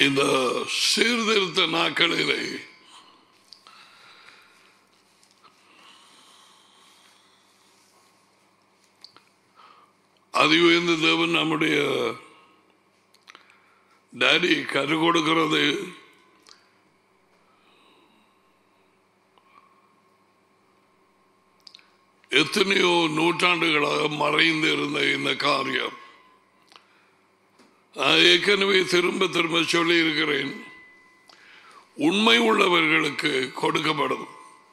இந்த சீர்திருத்த நாட்களிலே அது உயர்ந்த தேவன் நம்முடைய டாடி கரு கொடுக்கிறது எத்தனையோ நூற்றாண்டுகளாக மறைந்து இருந்த இந்த காரியம் நான் ஏற்கனவே திரும்ப திரும்ப சொல்லி இருக்கிறேன் உண்மை உள்ளவர்களுக்கு கொடுக்கப்படும்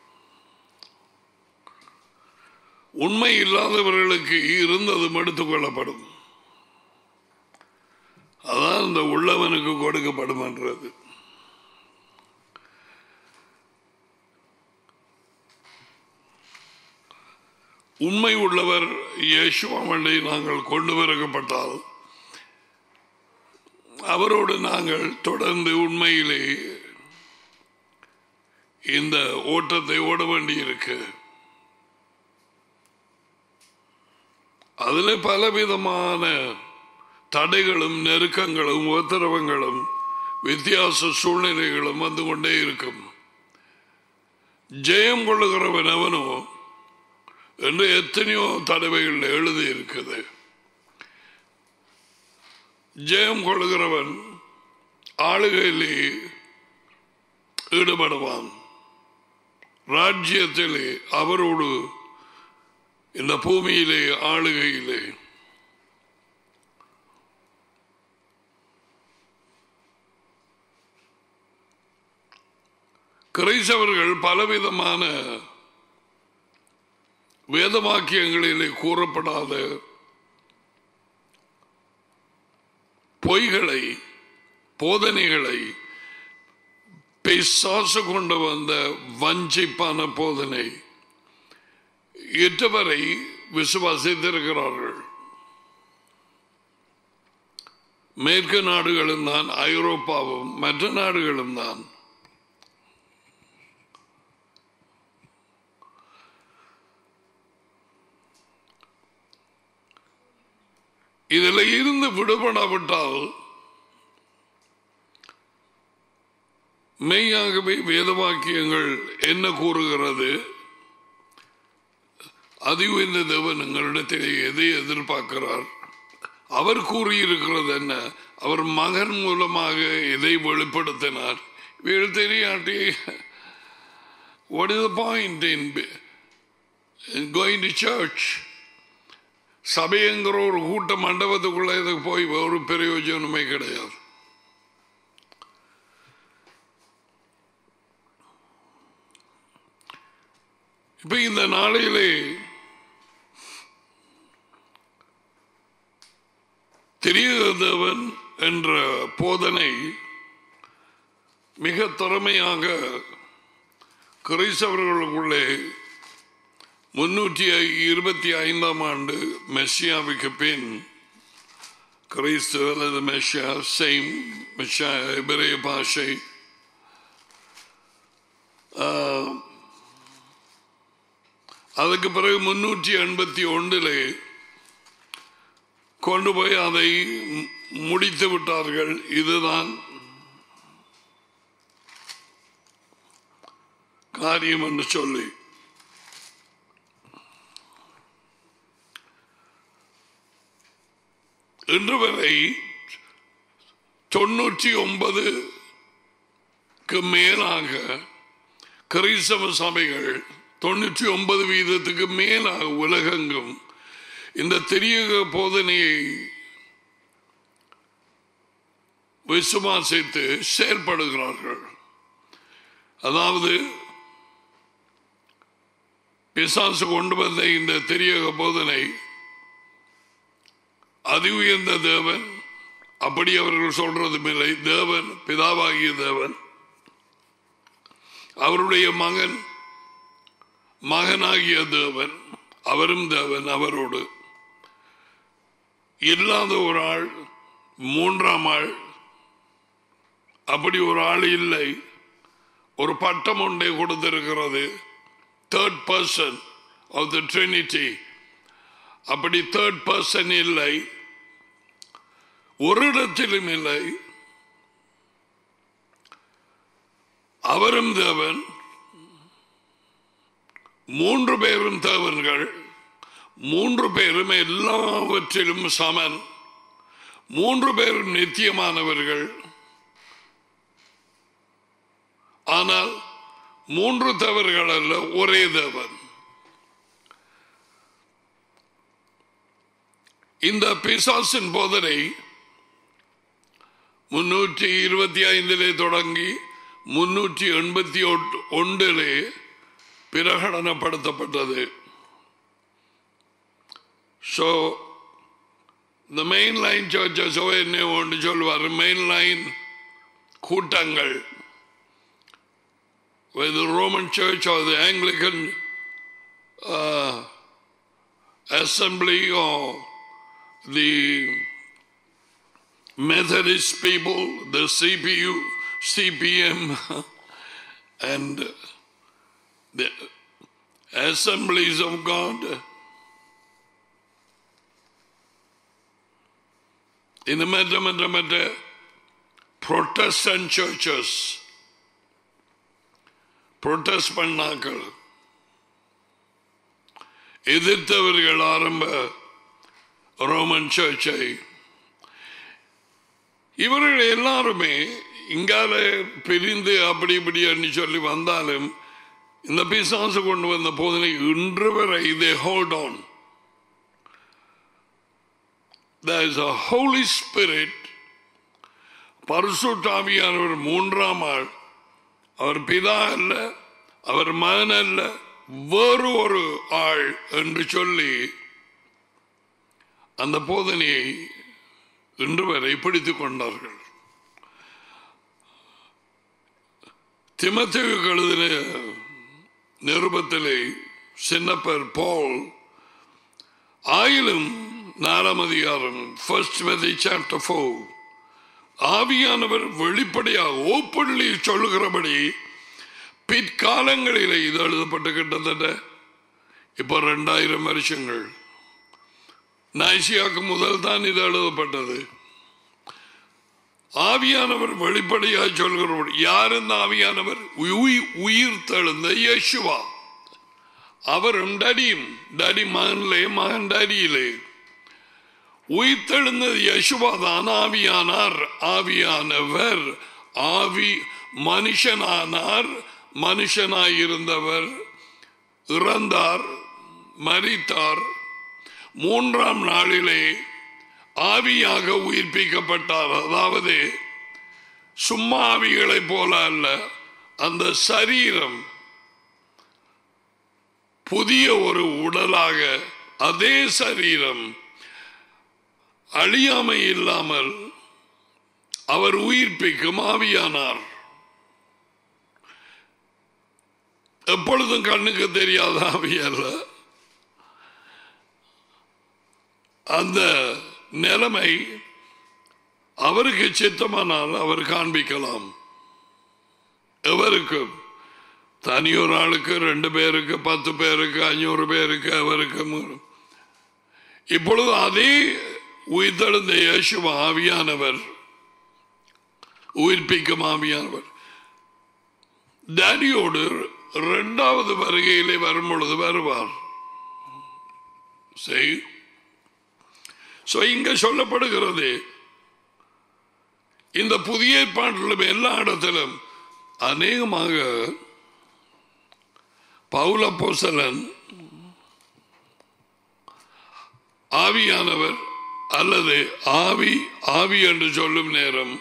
உண்மை இல்லாதவர்களுக்கு இருந்ததும் எடுத்துக் கொள்ளப்படும் அதான் இந்த உள்ளவனுக்கு கொடுக்கப்படும் என்றது உண்மை உள்ளவர் இயேசுவாமண்டை நாங்கள் கொண்டு வரப்பட்டால் அவரோடு நாங்கள் தொடர்ந்து உண்மையிலே இந்த ஓட்டத்தை ஓட வேண்டியிருக்கு அதுல பலவிதமான தடைகளும் நெருக்கங்களும் உத்தரவங்களும் வித்தியாச சூழ்நிலைகளும் வந்து கொண்டே இருக்கும் ஜெயம் கொள்ளுகிறவன் அவனோ என்று எத்தனையோ தடவைகள் எழுதி இருக்குது ஜெயம் கொள்ளுகிறவன் ஆளுகையிலே ஈடுபடுவான் ராஜ்யத்திலே அவரோடு இந்த பூமியிலே ஆளுகையிலே கிரைசவர்கள் பலவிதமான வேதவாக்கியங்களிலே கூறப்படாத பொய்களை போதனைகளை பிசாசு கொண்டு வந்த வஞ்சிப்பான போதனை இட்டவரை விசுவாசித்திருக்கிறார்கள் மேற்கு நாடுகளும் தான் ஐரோப்பாவும் மற்ற நாடுகளும் தான் இதில் இருந்து விடுபடாவிட்டால் மெய்யாகவே வேதவாக்கியங்கள் என்ன கூறுகிறது அது இந்த தேவன் எங்களிடத்தில் எதை எதிர்பார்க்கிறார் அவர் கூறியிருக்கிறது என்ன அவர் மகன் மூலமாக எதை வெளிப்படுத்தினார் வீடு தெரியாட்டி what is the point in going to church சபைங்கிற ஒரு கூட்ட மண்டபத்துக்குள்ள இதுக்கு போய் ஒரு பிரயோஜனமே கிடையாது இப்ப இந்த நாளிலே தெரியாதவன் என்ற போதனை மிக திறமையாக கிறிஸ்தவர்களுக்குள்ளே முன்னூற்றி இருபத்தி ஐந்தாம் ஆண்டு மெஸ்ஸியாவுக்கு பின் கிறிஸ்து அல்லது மெஷியா சேம் மெஷா எபிரேய பாஷை அதுக்கு பிறகு முன்னூற்றி எண்பத்தி ஒன்றிலே கொண்டு போய் அதை முடித்து விட்டார்கள் இதுதான் காரியம் என்று சொல்லி இன்று வரை தொண்ணூற்றி ஒன்பதுக்கு மேலாக கிறிஸ்தவ சபைகள் தொண்ணூற்றி ஒன்பது வீதத்துக்கு மேலாக உலகெங்கும் இந்த தெரிய போதனையை விசுவாசித்து செயல்படுகிறார்கள் அதாவது பிசாசு கொண்டு வந்த இந்த தெரிய போதனை அதி உயர்ந்த தேவன் அப்படி அவர்கள் சொல்றதும் இல்லை தேவன் பிதாவாகிய தேவன் அவருடைய மகன் மகனாகிய தேவன் அவரும் தேவன் அவரோடு இல்லாத ஒரு ஆள் மூன்றாம் ஆள் அப்படி ஒரு ஆள் இல்லை ஒரு பட்டம் ஒன்றை கொடுத்திருக்கிறது third person of the Trinity அப்படி தேர்ட் பர்சன் இல்லை ஒரு இடத்திலும் இல்லை அவரும் தேவன் மூன்று பேரும் தேவன்கள் மூன்று பேரும் எல்லாவற்றிலும் சமன் மூன்று பேரும் நித்தியமானவர்கள் ஆனால் மூன்று தேவர்கள் அல்ல ஒரே தேவன் இந்த பிசாசின் போதனை முன்னூற்றி இருபத்தி ஐந்திலே தொடங்கி முன்னூற்றி எண்பத்தி ஒன்றிலே பிரகடனப்படுத்தப்பட்டது ஸோ இந்த மெயின் லைன் சர்ச்சஸ் என்ன ஒன்று சொல்வார் மெயின் லைன் கூட்டங்கள் with the Roman Church or the Anglican uh, Assembly or the Methodist people, the CPU, CPM, and the Assemblies of God. இந்த மற்ற மற்ற மற்ற Protestant churches புரொட்டஸ்ட் பண்ணாக்கள் எதிர்த்தவர்கள் ஆரம்ப ரோமன் சர்ச்சை இவர்கள் எல்லாருமே இங்கால பிரிந்து அப்படி இப்படி சொல்லி வந்தாலும் இந்த பிசாசு கொண்டு வந்த போதனை இன்று வரை இதே hold on There is a Holy Spirit பரிசுத்தாவியானவர் மூன்றாம் ஆள் அவர் பிதா அல்ல அவர் மகன் அல்ல வேறு ஒரு ஆள் என்று சொல்லி அந்த போதனையை இன்று வரை பிடித்துக் கொண்டார்கள் திமத்தேவு கழுதின நிருபத்திலே சின்னப்பர் பால் ஆயிலும் நாலாம் அதிகாரம் ஃபர்ஸ்ட் மெதி சாப்டர் ஃபோர் ஆவியானவர் வெளிப்படையாக ஓப்பன்லி சொல்லுகிறபடி பிற்காலங்களில் இது எழுதப்பட்டு கிட்டத்தட்ட இப்ப ரெண்டாயிரம் வருஷங்கள் நாய்சியாக்கு முதல் தான் இது எழுதப்பட்டது ஆவியானவர் வெளிப்படையாக சொல்கிறபடி யார் இந்த ஆவியானவர் உயிர் தெழுந்த யேசுவா அவரும் டடியும் டடி மகன்லே மகன் டடியிலே உயிர்த்தெழுந்தது யசுவாதான் ஆவியானார் ஆவியானவர் ஆவி மனுஷனானார் மனுஷனாயிருந்தவர் இறந்தார் மறித்தார் மூன்றாம் நாளிலே ஆவியாக உயிர்ப்பிக்கப்பட்டார் அதாவது சும்மா ஆவிகளைப் போல அல்ல அந்த சரீரம் புதிய ஒரு உடலாக அதே சரீரம் அழியாமை இல்லாமல் அவர் உயிர்ப்பிக்கும் ஆவியானார் எப்பொழுதும் கண்ணுக்கு தெரியாத ஆவி அல்ல அந்த நிலைமை அவருக்கு சித்தமானால் அவர் காண்பிக்கலாம் எவருக்கும் தனியொரு ஆளுக்கு ரெண்டு பேருக்கு பத்து பேருக்கு அஞ்சூறு பேருக்கு அவருக்கு இப்பொழுது அதே உயிர்த்தெழுந்த இயேசுவ ஆவியானவர் உயிர்ப்பிக்கும் ஆவியானவர் டேடியோடு இரண்டாவது வருகையிலே வரும் பொழுது வருவார் செய் இங்க சொல்லப்படுகிறது இந்த புதிய ஏற்பாட்டிலும் எல்லா இடத்திலும் அநேகமாக பவுல போசலன் ஆவியானவர் அல்லது ஆவி ஆவி என்று சொல்லும் நேரம்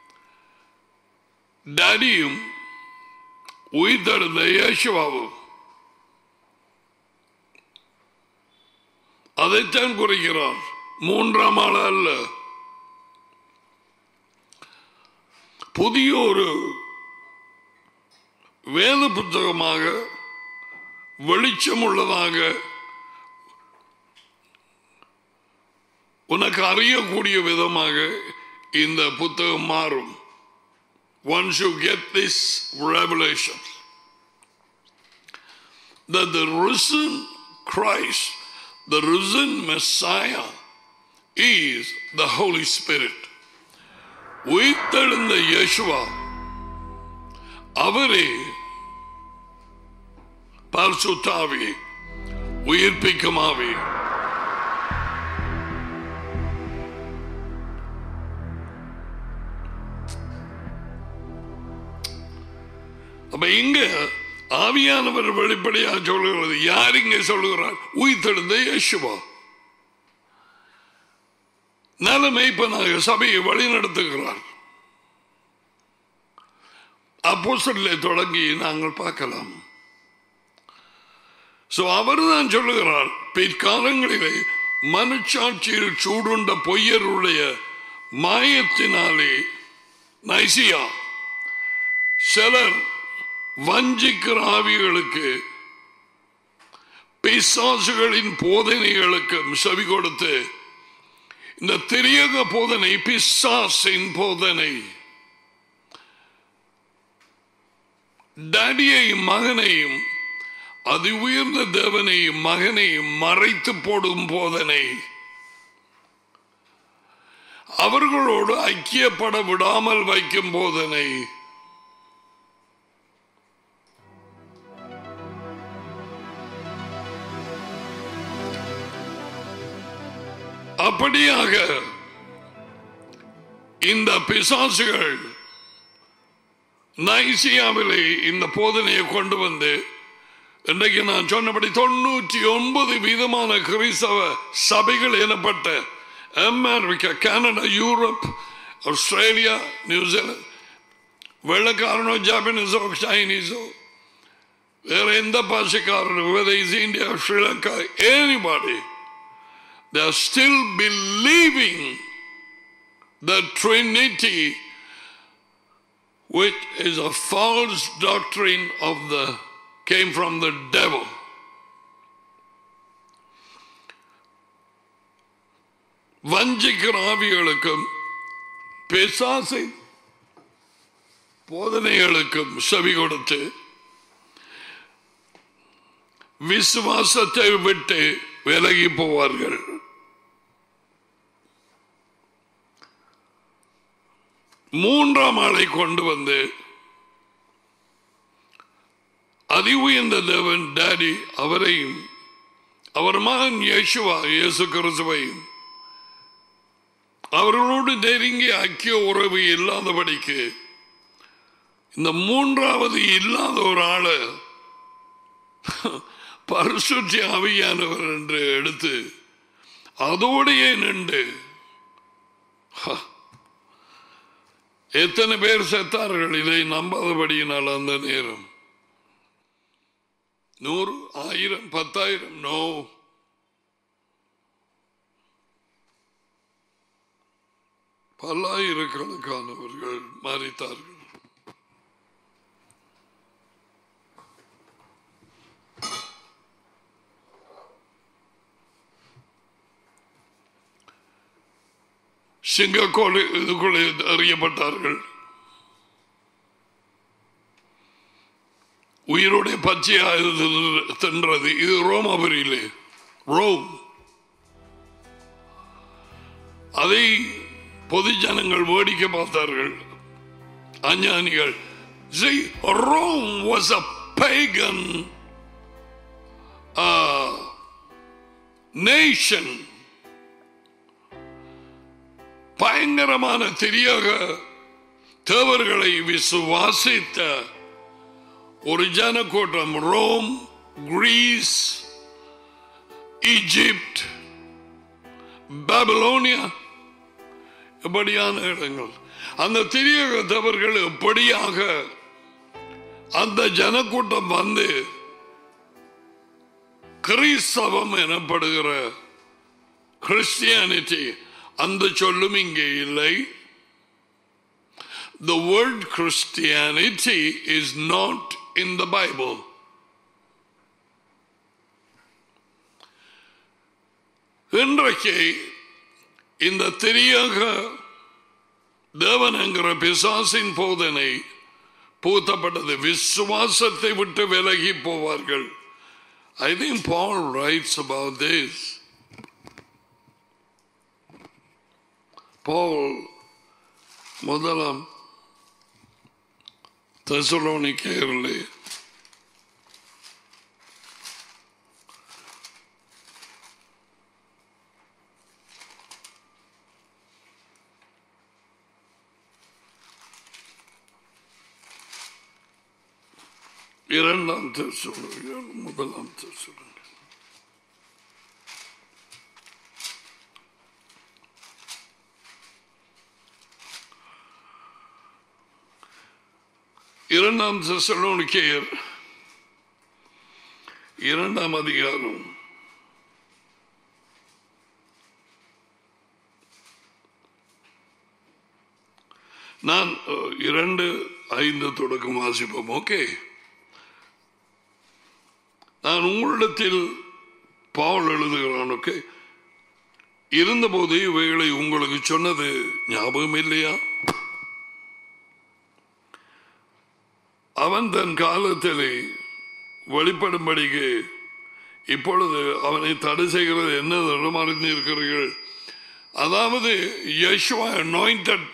டடியும் உயிர்த்தெழுந்த இயேசுவாவும் அதைத்தான் குறிக்கிறார் மூன்றாம் ஆள் அல்ல புதிய ஒரு வேத புத்தகமாக வெளிச்சம் உள்ளதாக உனக்கு அறியக்கூடிய விதமாக இந்த புத்தகம் மாறும் once you get this revelation that the risen Christ, the risen Messiah, is the Holy Spirit. உயிர்த்தெழுந்த இயேசுவா அவரே பரிசுத்தாவி உயிர்ப்பிக்கும் ஆவி அப்ப இங்க ஆவியானவர் வெளிப்படையாக சொல்லுகிறது யார் இங்க சொல்லுகிறார் உயிர்த்தெழுந்த இயேசுவா நல்ல மெய்ப்பனாக சபையை வழிநடத்துகிறார் அப்போஸ்தலரை தொடங்கி நாங்கள் பார்க்கலாம் சோ அவர்தான் சொல்லுகிறார் பிற்காலங்களிலே மனச்சாட்சியில் சூடுண்ட பொய்யருடைய மாயத்தினாலே நைசியா சிலர் வஞ்சிக்கிற ஆவிகளுக்கு பிசாசுகளின் போதனைகளுக்கு செவி கொடுத்து இந்த திரியக போதனை பிசாசின் போதனை டேடியையும் மகனையும் அதி உயர்ந்த தேவனையும் மகனையும் மறைத்து போடும் போதனை அவர்களோடு ஐக்கியப்பட விடாமல் வைக்கும் போதனை அப்படியாக இந்த பிசாசுகள் நைசியாவிலே இந்த போதனையை கொண்டு வந்து இன்றைக்கு நான் சொன்னபடி தொண்ணூற்றி ஒன்பது விதமான கிறிஸ்தவ சபைகள் எனப்பட்ட America Canada Europe Australia New Zealand வெள்ளக்காரனோ ஜாப்பனீஸோ சைனீஸோ வேற எந்த பாஷைக்காரனோ whether it's India, Sri Lanka, anybody, they are still believing the Trinity, which is a false doctrine of the came from the devil. வஞ்சிக்கிற ஆவிகளுக்கும் பிசாசை போதனைகளுக்கும் செவி கொடுத்து விசுவாசத்தை விட்டு விலகி போவார்கள் மூன்றாம் ஆளை கொண்டு வந்து அதி உயர்ந்த தேவன் டாடி அவரையும் அவர் மகன் இயேசுவா இயேசு கிறிஸ்துவையும் அவர்களோடு நெருங்கி ஐக்கிய உறவு இல்லாதபடிக்கு இந்த மூன்றாவது இல்லாத ஒரு ஆளை பரிசுத்தி ஆவியானவர் என்று எடுத்து அதோடையே நின்று ஹ, எத்தனை பேர் செத்தார்கள் இதை நம்பாதபடியினால் அந்த நேரம் நூறு ஆயிரம் பத்தாயிரம் நோ பல்லாயிரக்கணக்கானவர்கள் மறித்தார்கள் சிங்கக்கோள் இதுக்குள்ளே அறியப்பட்டார்கள் உயிரோட பச்சையா இது தின்றது இது ரோமாபுரியிலே ரோம் அதை பொது ஜனங்கள் வேடிக்கை பார்த்தார்கள் அஞ்ஞானிகள் See, Rome was a pagan uh, nation. பயங்கரமான தெரியாக தேவர்களை விசுவாசித்த ஒரு ஜனக்கூட்டம் ரோம் கிரீஸ் ஈஜிப்ட் பாபிலோனியா எப்படியான இடங்கள் அந்த திரியக தவறுகள் எப்படியாக அந்த ஜனக்கூட்டம் வந்து கிறிஸ்தவம் எனப்படுகிற கிறிஸ்டியானிட்டி அந்த சொல்லும் இங்கே இல்லை The word Christianity is not in the Bible. இன்றைக்கு இந்த தெரியாக தேவன் என்கிற பிசாசின் போதனை பூத்தப்பட்டது விசுவாசத்தை விட்டு விலகி போவார்கள் I think Paul writes about this Paul முதலாம் தெசலோனிக்கேயரிலே இரண்டாம் தெசலோனிக்கேயர் முதலாம் தெசலோனிக்கேயர் இரண்டாம் தெசலோனிக்கேயர் இரண்டாம் அதிகாரம் நான் அஹ், இரண்டு ஐந்து தொடக்கம் வாசிப்போம் ஓகே நான் உங்களிடத்தில் பாவல் எழுதுகிறான் ஓகே இருந்தபோது இவைகளை உங்களுக்கு சொன்னது ஞாபகம் இல்லையா அவன் தன் காலத்திலே வெளிப்படும்படிக்கு இப்பொழுது அவனை தடை செய்கிறது என்ன அறிந்திருக்கிறீர்கள் அதாவது யஷ்வா அனாயிண்டட்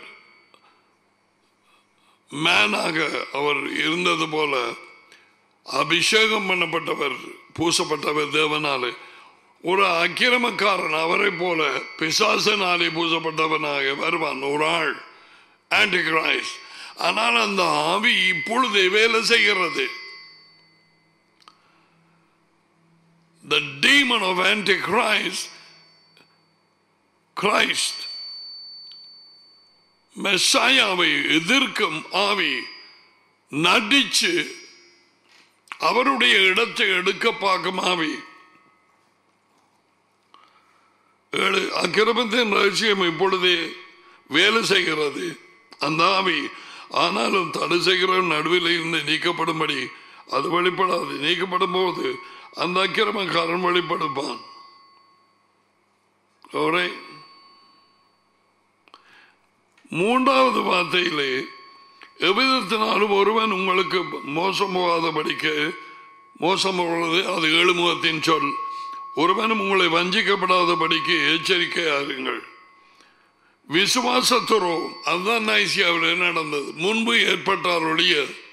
மேனாக அவர் இருந்தது போல அபிஷேகம் பண்ணப்பட்டவர் பூசப்பட்டவர் தேவனாலே ஒரு அக்கிரமக்காரன் அவரை போல பிசாசனாலே பூசப்பட்டவனாக வருவான் ஒரு ஆள் ஆன்டி கிரைஸ்ட் ஆனால் அந்த ஆவி இப்பொழுது வேலை செய்கிறது the demon of antichrist Christ மெஸ்ஸாயாவை எதிர்க்கும் ஆவி நடிச்சு அவருடைய இடத்தை எடுக்க பார்க்கும் ஆவி ஏழு அக்கிரமத்தின் ரகசியம் இப்பொழுதே வேலை செய்கிறது அந்த ஆவி ஆனாலும் தடை செய்கிற நடுவில் இருந்து நீக்கப்படும்படி அது வெளிப்படாது நீக்கப்படும் போது அந்த அக்கிரமக்காரன் வெளிப்படுப்பான் Alright? மூன்றாவது வார்த்தையிலே எவ்விதத்தினாலும் ஒருவன் உங்களுக்கு மோசம் போகாதபடிக்கு மோசம் போகிறது அது எழுமுகத்தின் சொல் ஒருவனும் உங்களை வஞ்சிக்கப்படாதபடிக்கு எச்சரிக்கையாருங்கள் விசுவாசத்துறோ அதுதான் நைசியாவில் நடந்தது முன்பு ஏற்பட்டார் ஒழிய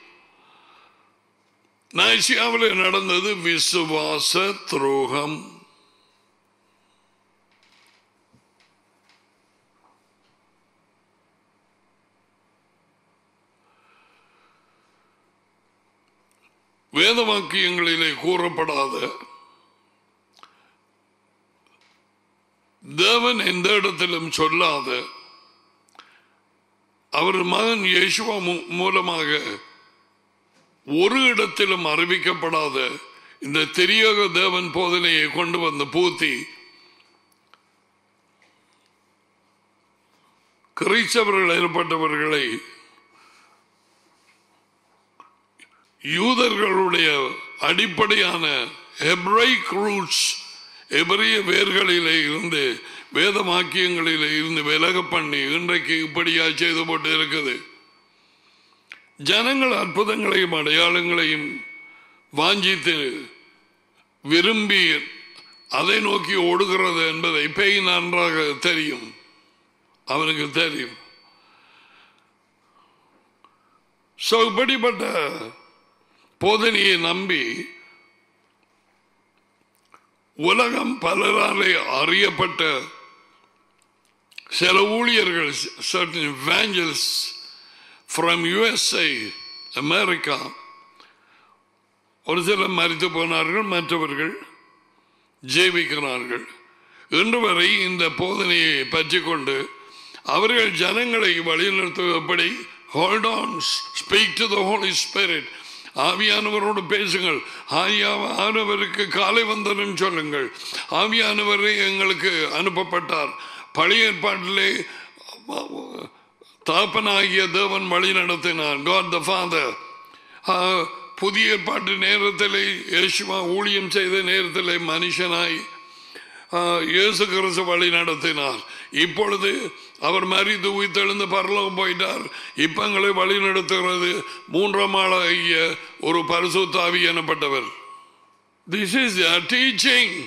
நைசியாவில் நடந்தது விசுவாச துரோகம் வேத வாக்கியங்களிலே கூறப்படாத தேவன் எந்த இடத்திலும் சொல்லாத அவர் மகன் இயேசுவா மூ- மூலமாக ஒரு இடத்திலும் அறிவிக்கப்படாத இந்த தெரியாத தேவன் போதனையை கொண்டு வந்த பூத்தி கிறிஸ்தவர்கள் ஏற்பட்டவர்களை யூதர்களுடைய அடிப்படையான ஹெப்ரைக் ரூட்ஸ் எபிரிய வேர்களிலே இருந்து வேத வாக்கியங்களிலே இருந்து விலக பண்ணி இன்றைக்கு இப்படியா செய்து போட்டு இருக்குது ஜனங்கள் அற்புதங்களையும் அடையாளங்களையும் வாஞ்சித்து விரும்பி அதை நோக்கி ஓடுகிறது என்பதை பேய் நன்றாக தெரியும் அவனுக்கு தெரியும் So, இப்படிப்பட்ட போதனையை நம்பி உலகம் பலராலே அறியப்பட்ட சில ஊழியர்கள் certain evangelists from USA America ஒரு சிலர் மறித்து போனார்கள் மற்றவர்கள் ஜெயிக்கிறார்கள் இன்று வரை இந்த போதனையை பற்றி கொண்டு அவர்கள் ஜனங்களை வழிநடத்துவபடி hold on speak to the Holy Spirit ஆவியானவரோடு பேசுங்கள் ஆவியா- ஆனவருக்கு காலை வந்தனம் சொல்லுங்கள் ஆவியானவரே எங்களுக்கு அனுப்பப்பட்டார் பழைய ஏற்பாட்டிலே தாப்பனாகிய தேவன் வழி நடத்தினார் காட் த ஃபாதர் புதிய ஏற்பாட்டு நேரத்தில் இயேசுவா ஊழியம் செய்த நேரத்தில் மனுஷனாய் ஆ, இயேசு கிறிஸ்து வழி நடத்தினார் இப்பொழுது அவர் மறித்து உயிர்த்தெழுந்து பரலோகம் போயிட்டார் இப்ப எங்களை வழி நடத்துகிறது மூன்றாம் ஆளாகிய ஒரு பரிசுத்தாவி எனப்பட்டவர் this is teaching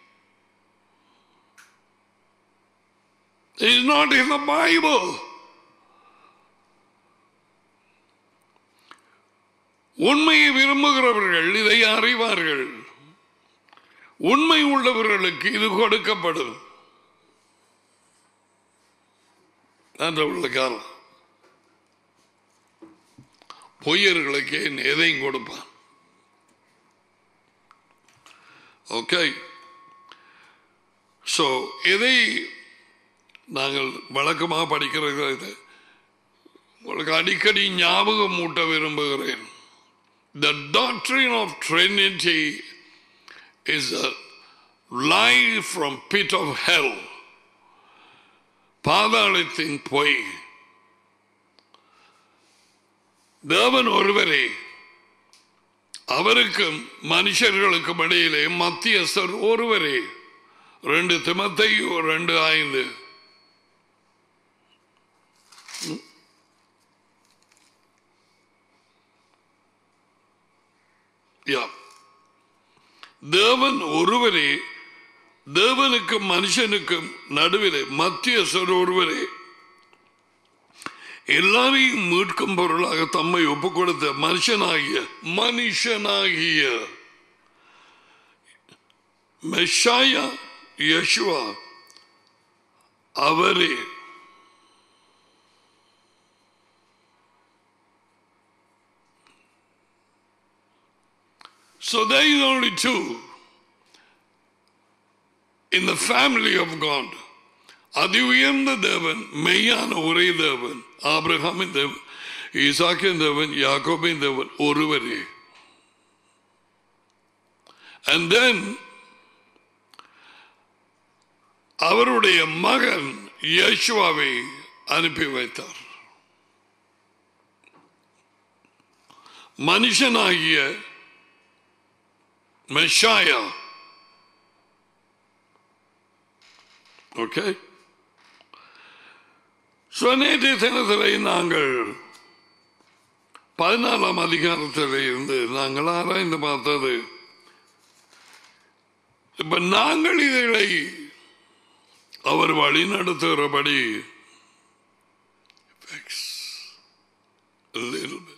is not in the Bible உண்மையை விரும்புகிறவர்கள் இதை அறிவார்கள் உண்மை உள்ளவர்களுக்கு இது கொடுக்கப்படும் நன்ற உள்ள காலம் பொய்யர்களுக்கு எதையும் கொடுப்பான் ஓகே ஸோ எதை நாங்கள் வழக்கமாக படிக்கிறது இது உங்களுக்கு அடிக்கடி ஞாபகம் மூட்ட விரும்புகிறேன் The doctrine of Trinity is a lie from pit of hell. பாதாளத்தின் பொய் தேவன் ஒருவரே அவருக்கும் மனுஷர்களுக்கும் இடையிலே மத்தியஸ்தர் ஒருவரே ரெண்டு திமத்தை ரெண்டு ஐந்து யா தேவன் ஒருவரே தேவனுக்கும் மனுஷனுக்கும் நடுவிலே மத்தியஸ்தர் ஒருவரே எல்லாரையும் மீட்கும் பொருளாக தம்மை ஒப்புக் கொடுத்த மனுஷனாகிய மனுஷனாகிய மெஷாயா யசுவா அவரே So there is only two in the family of God. அதி உயர்ந்த தேவன் மெய்யான ஒரே தேவன் ஆபிரகாமின் தேவன் ஈசாக்கின் தேவன் யாக்கோபின் தேவன் ஒருவரே and then அவருடைய மகன் யேசுவாவை அனுப்பி வைத்தார் மனுஷனாகிய மெஷாயா ஓகே நேற்றைய தினத்திலே நாங்கள் பதினாலாம் அதிகாரத்தில் இருந்து நாங்கள் ஆராய்ந்து பார்த்தது இப்ப நாங்கள் இதை அவர் வழி நடத்துகிறபடி a little bit.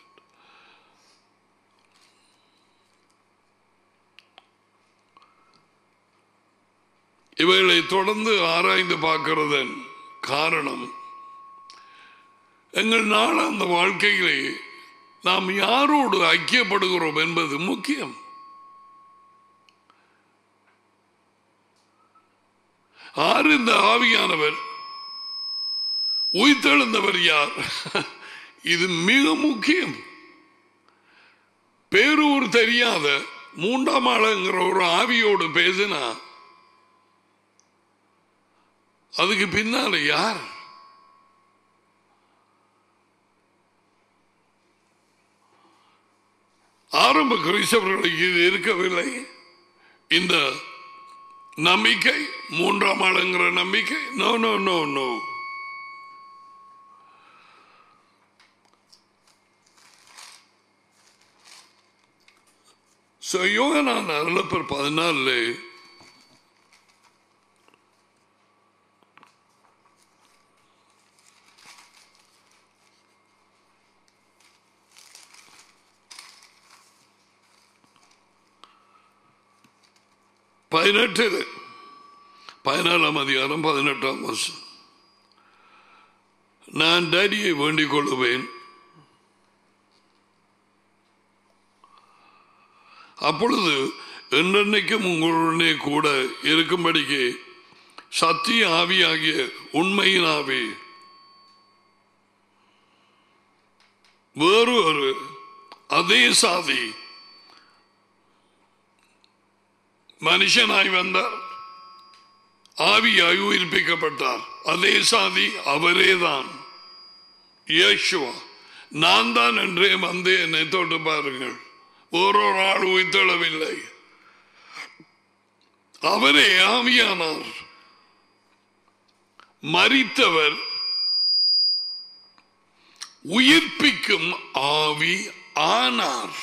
இவைகளை தொடர்ந்து ஆராய்ந்து பார்க்கிறதன் காரணம் எங்கள் நாளாந்த வாழ்க்கையிலே நாம் யாரோடு ஐக்கியப்படுகிறோம் என்பது முக்கியம் ஆறு இந்த ஆவியானவர் உயிர்த்தெழுந்தவர் யார் இது மிக முக்கியம் பேரூர் தெரியாத மூன்றாம் ஆளுங்கிற ஒரு ஆவியோடு பேசினா அதுக்கு பின்னால யார் ஆரம்ப கிறிஸ்தவர்களுக்கு இது இருக்கவில்லை இந்த நம்பிக்கை மூன்றாம் ஆளுங்கிற நம்பிக்கை no no no no so Yohanan Arulappar பதினாலு பதினெட்டு பதினாலாம் அதிகாரம் பதினெட்டாம் வருஷம் நான் டேடியை வேண்டிக் கொள்ளுவேன் அப்பொழுது என்றென்னைக்கும் உங்களுடனே கூட இருக்கும்படிக்கு சத்திய ஆவியாகிய உண்மையின் ஆவி வேறு ஒரு அதே சாதி மனுஷனாய் வந்தார் ஆவியாய் உயிர்ப்பிக்கப்பட்டார் அதே சாதி அவரேதான் இயேசுவா நான் தான் என்றே வந்து என்னை தொட்டு பாருங்கள் ஓரொரு ஆள் உயிர்த்தெழவில்லை அவரே ஆவியானார் மறித்தவர் உயிர்ப்பிக்கும் ஆவி ஆனார்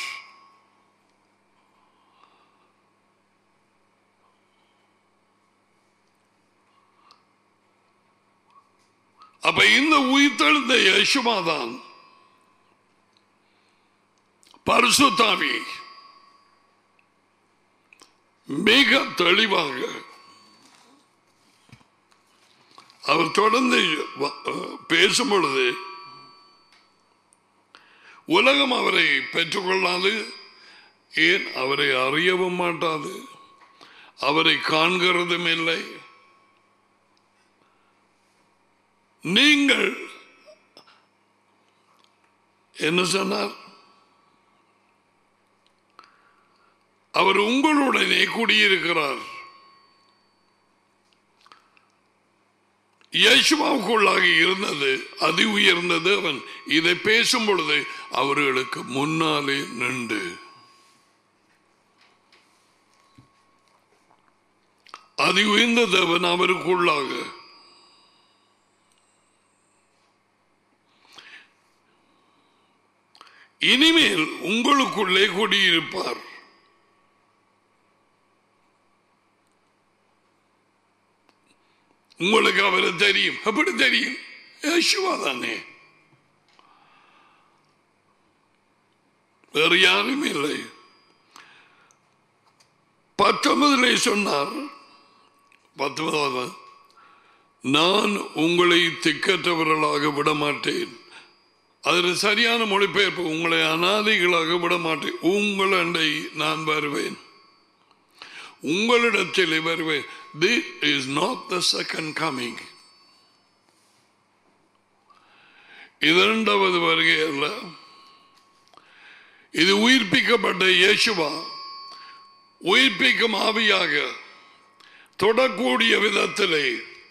அப்ப இந்த உயிர்த்தெழுந்த யசுமா தான் பரிசுத்தாவி மிக தெளிவாக அவர் தொடர்ந்து வ- பேசும் பொழுது உலகம் அவரை பெற்றுக்கொள்ளாது ஏன் அவரை அறியவும் மாட்டாது அவரை காண்கிறதும் இல்லை நீங்கள் என்ன சொன்னார் அவர் உங்களுடனே குடியிருக்கிறார் இயேசுவாவுக்குள்ளாக இருந்தது அதி உயர்ந்தது அவன் இதை பேசும் பொழுது அவர்களுக்கு முன்னாலே நின்று அதி உயர்ந்த தேவன் அவருக்குள்ளாக இனிமேல் உங்களுக்குள்ளே குடியிருப்பார் உங்களுக்கு அவரை தெரியும் எப்படி தெரியும் யேசுவா தானே வேறு யாரும் இல்லை பத்தொன்பதிலே சொன்னார் பத்தொன்பதாவது நான் உங்களை திக்கற்றவர்களாக விட மாட்டேன் அதில் சரியான மொழிபெயர்ப்பு உங்களை அனாதைகளாக விட மாட்டேன் உங்களண்டை நான் வருவேன் உங்களிடத்தில் வருவேன் this is not the second coming இரண்டாவது வருகை அல்ல இது உயிர்ப்பிக்கப்பட்ட இயேசுவா உயிர்ப்பிக்கும் ஆவியாக தொடக்கூடிய விதத்திலே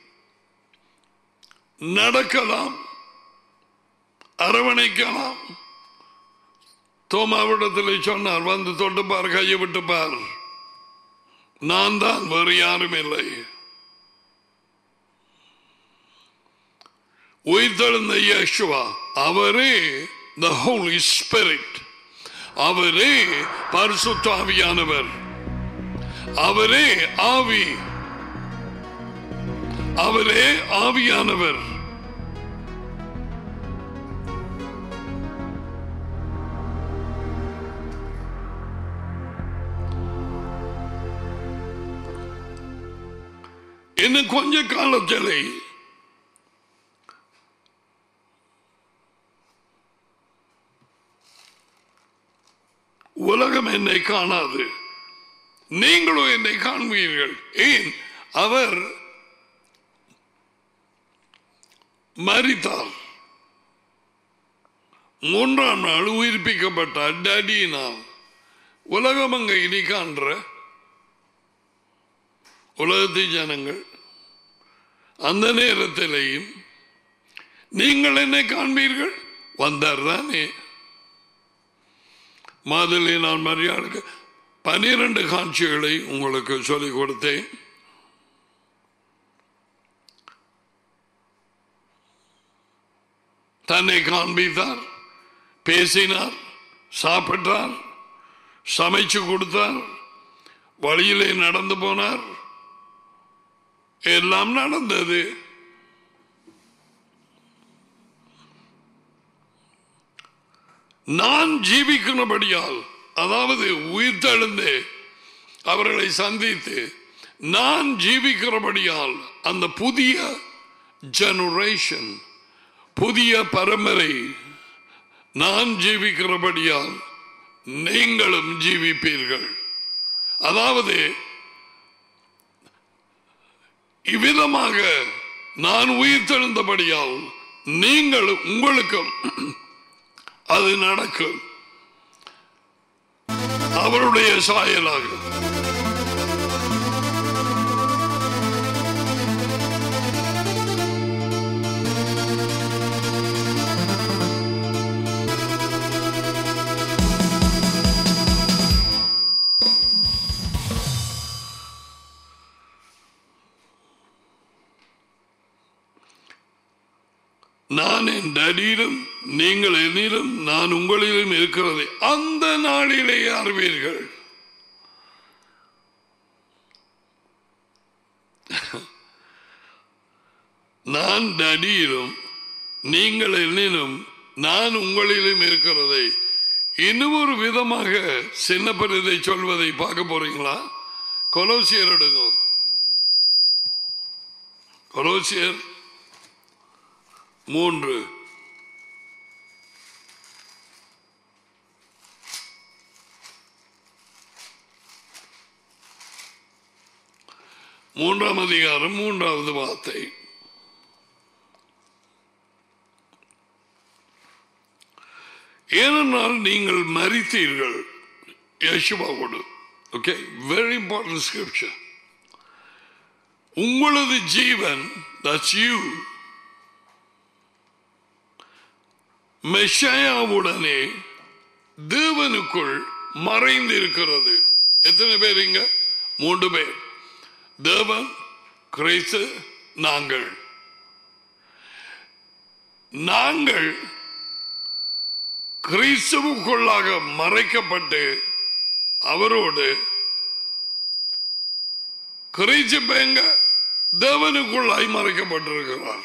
நடக்கலாம் அரவணைக்கலாம் தோமாவிடத்தில் சொன்னார் வந்து தொட்டு பார் கையை விட்டு பார் நான் தான் வேறு யாரும் இல்லை உயிர்த்தெழுந்த இயேசுவா அவரே த ஹோலி ஸ்பிரிட் அவரே பரிசுத்தாவியானவர் அவரே ஆவி அவரே ஆவியானவர் இன்னும் கொஞ்ச காலத்தில் உலகம் என்னை காணாது நீங்களும் என்னை காண்பீர்கள் ஏன் அவர் மரித்தார் மூன்றாம் நாள் உயிர்ப்பிக்கப்பட்டார் டடியினால் உலகம் அங்க இனி காண்ற உலகத்து ஜனங்கள் அந்த நேரத்திலேயும் நீங்கள் என்னை காண்பீர்கள் வந்தார் தானே மாதிலே நான் மரியாதைக்கு பனிரெண்டு காட்சிகளை உங்களுக்கு சொல்லிக் கொடுத்தேன் தன்னை காண்பித்தார் பேசினார் சாப்பிட்டார் சமைச்சு கொடுத்தார் வழியிலே நடந்து போனார் எல்லாம் நடந்தது நான் ஜீவிக்கிறபடியால் அதாவது உயிர்த்தெழுந்து அவர்களை சந்தித்து நான் ஜீவிக்கிறபடியால் அந்த புதிய ஜெனரேஷன் புதிய பரம்பரை நான் ஜீவிக்கிறபடியால் நீங்களும் ஜீவிப்பீர்கள் அதாவது இவ்விதமாக நான் உயிர்த்தெழுந்தபடியால் நீங்கள் உங்களுக்கும் அது நடக்கும் அவருடைய சாயலாக நான் என் அடியிலும் நீங்கள் என்னிலும் நான் உங்களிலும் இருக்கிறதை அந்த நாளிலே அறிவீர்கள் நான் நடியிலும் நீங்கள் என்னிலும் நான் உங்களிலும் இருக்கிறதை இன்னும் ஒரு விதமாக சின்னப்பர் இதை சொல்வதை பார்க்க போறீங்களா கொலோசியர் எடுங்க கொலோசியர் மூன்று மூன்றாம் அதிகாரம் மூன்றாவது வார்த்தை ஏனென்றால் நீங்கள் மறித்தீர்கள் யசுவாவோடு ஓகே வெரி இம்பார்ட்டன்ட் ஸ்கிரிப்சர் உங்களது ஜீவன் தட்ஸ் யூ மெஷாயாவுடனே தேவனுக்குள் மறைந்திருக்கிறது எத்தனை பேர் இங்க மூன்று பேர் தேவன் கிறிஸ்து நாங்கள் நாங்கள் கிறிஸ்துவுக்குள்ளாக மறைக்கப்பட்டு அவரோடு கிறிஸ்து எங்க தேவனுக்குள்ளாய் மறைக்கப்பட்டிருக்கிறார்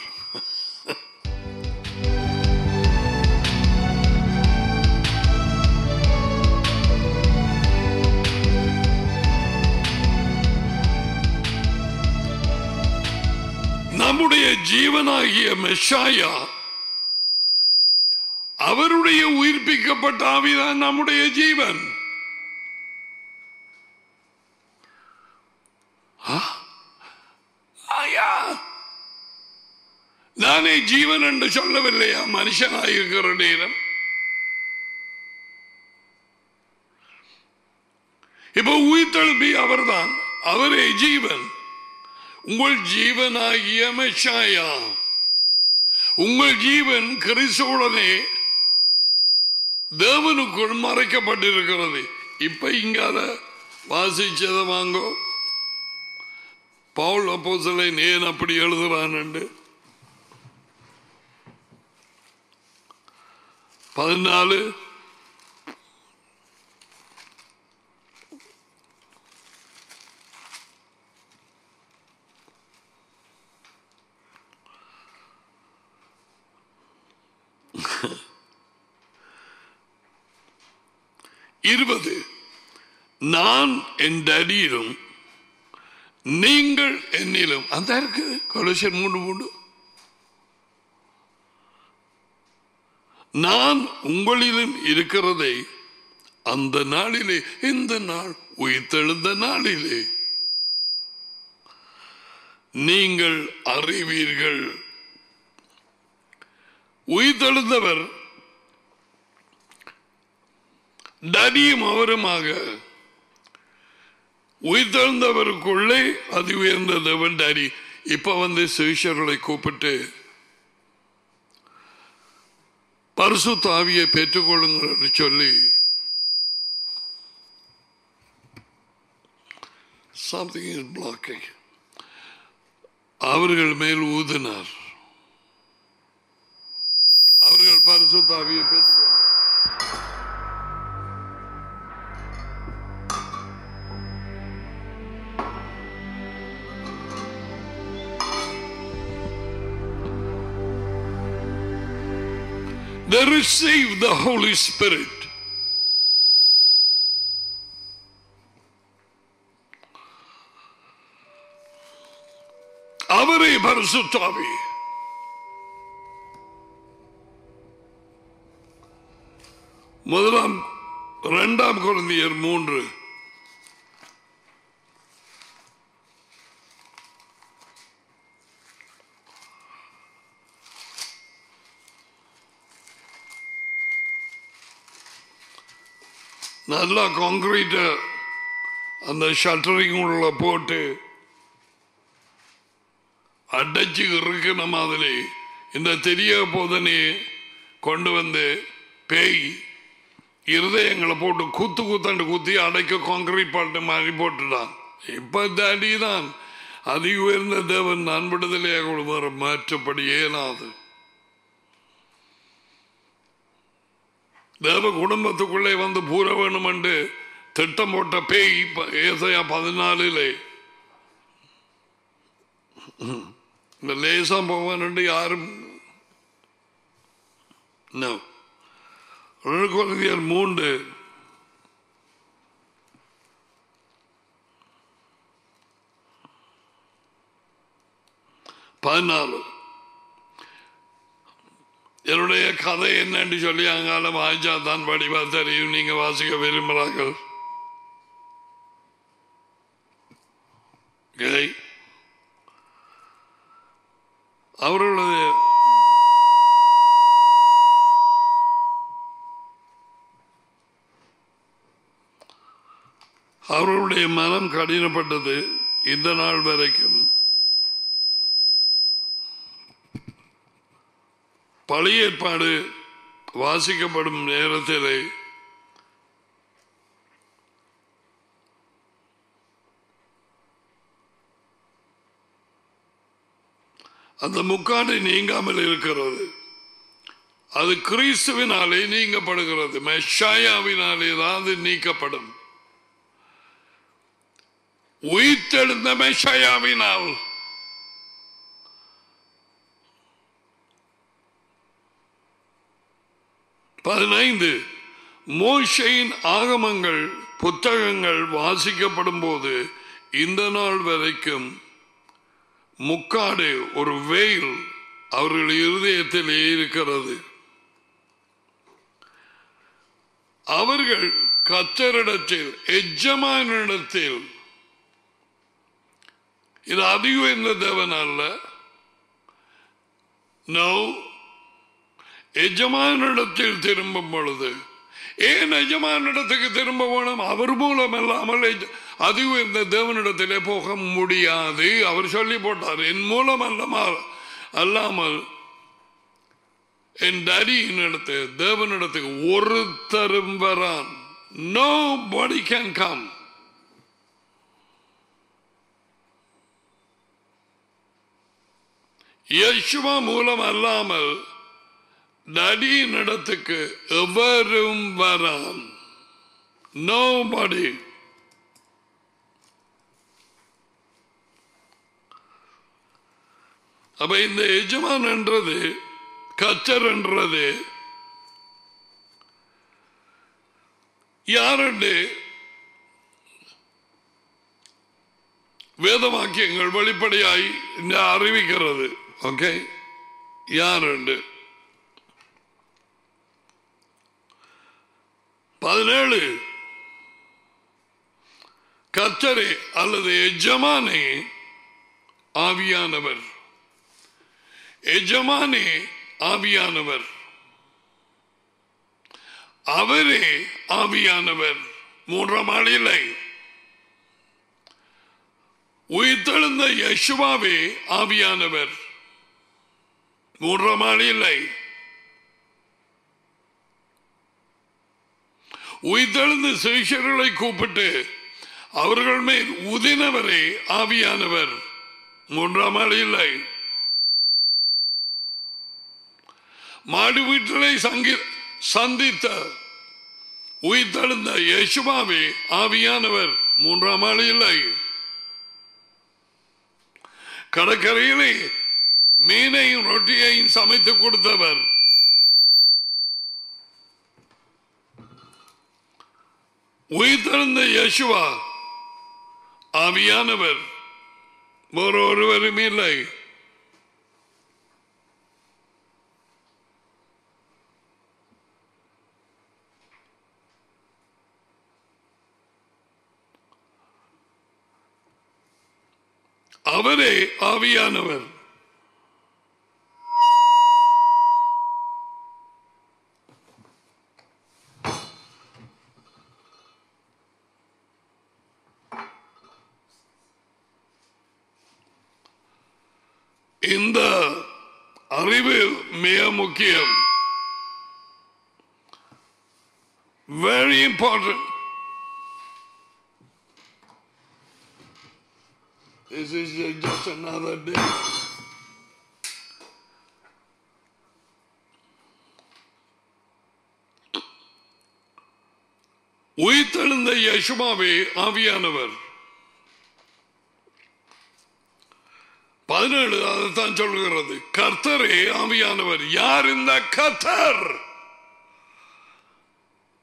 நம்முடைய ஜீவனாகிய மெஷாயா அவருடைய உயிர்ப்பிக்கப்பட்ட ஆவிதான் நம்முடைய ஜீவன் ஆ? ஆயா. நானே ஜீவன் என்று சொல்லவில்லையா மனுஷனாயிருக்கிற நேரம் இப்ப உயிர்த்தெழுப்பி அவர்தான் அவரே ஜீவன் உங்கள் ஜீவனாகிய மெஷாயா உங்கள் ஜீவன் கிறிஸ்துவுடனே தேவனுக்குள் மறைக்கப்பட்டிருக்கிறது இப்ப இங்க அத வாசிச்சதை வாங்கோ பவுல் அப்போஸ்தலன் ஏன் அப்படி எழுதுறான் பதினாலு இருபது நான் என் அடியிலும் நீங்கள் என்னிலும் அந்த இருக்கு கொலோசியர் மூன்று மூன்று நான் உங்களிலும் இருக்கிறதை அந்த நாளிலே இந்த நாள் உயிர்த்தெழுந்த நாளிலே நீங்கள் அறிவீர்கள் உயிர்த்தெழுந்தவர் டடியும் அவருமாக உயிர்த்தெழுந்தவருக்குள்ளே அதி உயர்ந்த தேவன் டாடி இப்ப வந்து சிஷர்களை கூப்பிட்டு பரிசு தாவியை பெற்றுக்கொள்ளுங்கள் என்று சொல்லி something is blocking அவர்கள் மேல் ஊதினார் அவர்கள் பரிசு தாவியை பெற்று They receive the Holy Spirit. அவரே பரிசுத்தாவி முதலாம் இரண்டாம் குழந்தையர் மூன்று நல்லா காங்கிரீட் அந்த ஷட்டரிங் உள்ள போட்டு அடைச்சு இருக்கிற மாதிரி இந்த தெரிய போதனை கொண்டு வந்து பேய் இருதயங்களை போட்டு குத்து குத்தாண்டு குத்தி அடைக்க காங்கிரீட் பாட்டு மாதிரி போட்டுட்டான் இப்ப தாடி தான் அதி உயர்ந்த தேவன் நான் விடுதலையாக வர மாற்றப்படி ஏனாது தேவ குடும்பத்துக்குள்ளே வந்து பூர வேணும் என்று திட்டம் போட்ட பேய் ப- ஏசாயா பதினாலிலே இந்த லேசா போவான் யாரும் No. ரெண்டு குழந்தையர் மூன்று பதினாலு என்னுடைய கதை என்னன்னு சொல்லி அங்கால வாய்ச்சா தான் படிவா தெரியும் நீங்க வாசிக்க விரும்புகிறார்கள் Okay. அவர்களுடைய அவர்களுடைய மனம் கடினப்பட்டது இந்த நாள் வரைக்கும் பழைய ஏற்பாடு வாசிக்கப்படும் நேரத்திலே அந்த முக்காடு நீங்காமல் இருக்கிறது அது கிறிஸ்துவினாலே நீங்கப்படுகிறது மெஷாயாவினாலே தான் அது நீக்கப்படும் உயிர்த்தெழுந்த மெஷாயாவினால் பதினைந்து மோஷையின் ஆகமங்கள் புத்தகங்கள் வாசிக்கப்படும் போது இந்த நாள் வரைக்கும் முக்காடு ஒரு வெயில் அவர்கள் இருதயத்திலே இருக்கிறது அவர்கள் கத்தரிடத்தில் எஜமானிடத்தில் இது அதிகம் என்ற தேவன் அல்ல நோ எஜமானிடத்தில் திரும்பும் பொழுது ஏன் எஜமானிடத்துக்கு திரும்ப வேணும் அவர் மூலம் அல்லாமல் எஜ- அதுவும் இந்த தேவனிடத்திலே போக முடியாது அவர் சொல்லி போட்டார் என் மூலம் அல்லமா அல்லாமல் என் டடியின் இடத்து தேவனிடத்துக்கு ஒருத்தரும் வரான் nobody can come Yeshua மூலம் அல்லாமல் நடியின் இடத்துக்கு எவரும் வரான் நோபடி அப்ப இந்த எஜமான் என்றது கச்சர் என்றது யாருண்டு வேதவாக்கியங்கள் வெளிப்படையாய் இந்த அறிவிக்கிறது ஓகே யாருண்டு பதினேழு கத்தரே அல்லது எஜமானே ஆவியானவர் எஜமானே ஆவியானவர் அவரே ஆவியானவர் மூன்றாம் ஆள் இல்லை உயிர்த்தெழுந்த யசுவாவே ஆவியானவர் மூன்றாம் ஆள் இல்லை உயிர்த்தெழுந்த சிஷர்களை கூப்பிட்டு அவர்கள் மேல் உதினவரே ஆவியானவர் மூன்றாம் ஆள் இல்லை மாடு வீட்டிலே சங்கி சந்தித்த உயிர்த்தெழுந்த யேசுவாவே ஆவியானவர் மூன்றாம் ஆள் இல்லை கடற்கரையிலே மீனையும் ரொட்டியையும் சமைத்து கொடுத்தவர் உயிர்த்தெழுந்த யேசுவா ஆவியானவர் வேறு ஒருவரும் இல்லை அவரே ஆவியானவர் இந்த அறிவு மிக முக்கியம் very important This is just another day. உயிர்த்தெழுந்த யசுமாவே ஆவியானவர் பதினேழு அதைத்தான் சொல்லுகிறது கர்த்தரே ஆவியானவர் யார் இந்த கர்த்தர்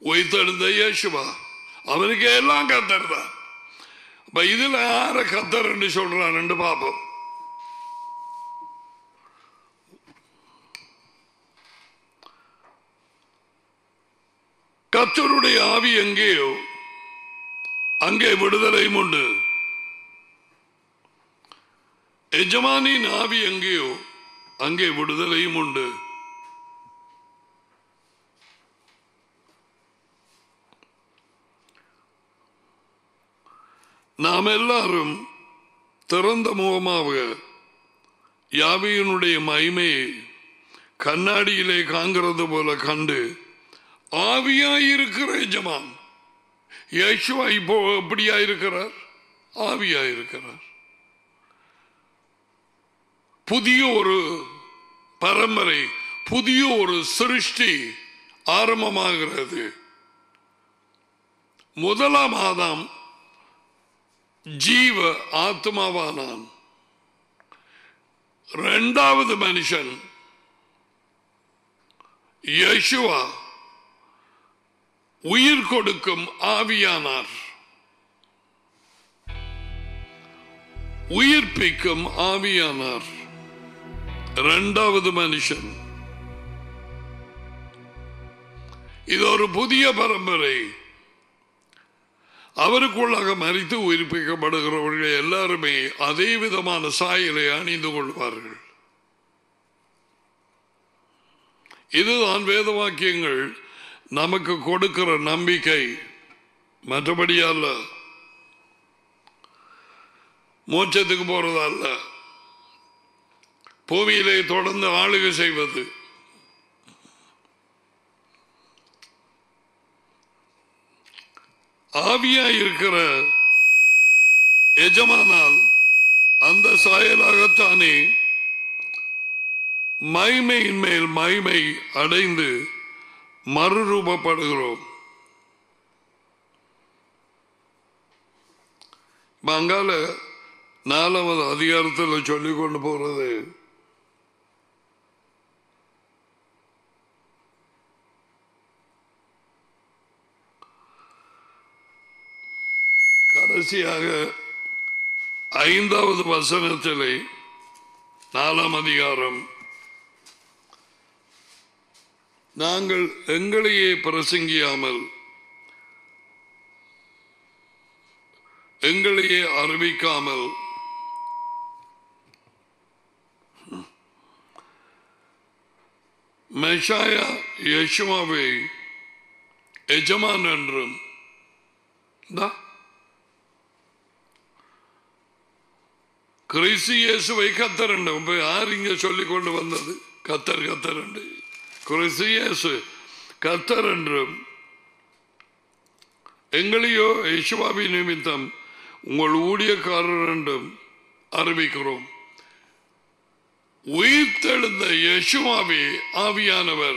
உயிர்த்தெழுந்த இயேசுவா அவனுக்கு எல்லாம் கத்தர் தான் இப்ப இதுல யார கத்தர் சொல்றான் பார்ப்போம் கத்தருடைய ஆவி எங்கேயோ அங்கே விடுதலையும் உண்டு எஜமானின் ஆவி எங்கேயோ அங்கே விடுதலையும் உண்டு நாம் எல்லாரும் திறந்த முகமாக யாவியினுடைய மகிமையை கண்ணாடியிலே காண்கிறது போல கண்டு ஆவியாயிருக்கிற எஜமான் யேசுவா இப்போ எப்படியா இருக்கிறார் ஆவியா இருக்கிறார் புதிய ஒரு பரம்பரை புதிய ஒரு சிருஷ்டி ஆரம்பமாகிறது முதலாம் ஆதாம் ஜீவ ஆத்மாவானான் இரண்டாவது மனுஷன் யேசுவா உயிர் கொடுக்கும் ஆவியானார் உயிர்ப்பிக்கும் ஆவியானார் இரண்டாவது மனுஷன் இது ஒரு புதிய பரம்பரை அவருக்குள்ளாக மறித்து உயிர்ப்பிக்கப்படுகிறவர்கள் எல்லாருமே அதே விதமான சாயலை அணிந்து கொள்வார்கள் இதுதான் வேத வாக்கியங்கள் நமக்கு கொடுக்கிற நம்பிக்கை மற்றபடி அல்ல மோட்சத்துக்கு போறதல்ல பூமியிலே தொடர்ந்து ஆளுகை செய்வது ஆவியா இருக்கிற எஜமானால் அந்த சாயலாகத்தானே மைமையின் மேல் மைமை அடைந்து மறுரூபப்படுகிறோம் அங்கால நாலாவது அதிகாரத்தில் சொல்லிக் கொண்டு போறது கடைசியாக ஐந்தாவது வசனத்திலே நாலாம் அதிகாரம் நாங்கள் எங்களையே பிரசங்கியாமல் எங்களையே அறிவிக்காமல் மெஷாயா யேசுவாவை எஜமான் என்றும் தா. கிறிஸ்து இயேசுவை கத்தரண்டு இப்ப யார் இங்க சொல்லிக் கொண்டு வந்தது கத்தர் கத்தரண்டு கிறிஸ்து இயேசு கத்தர் என்றும் எங்களையோ யேசுவாவி நிமித்தம் உங்கள் ஊழியக்காரர் என்றும் அறிவிக்கிறோம் உயிர்த்தெழுந்த யேசுவாவே ஆவியானவர்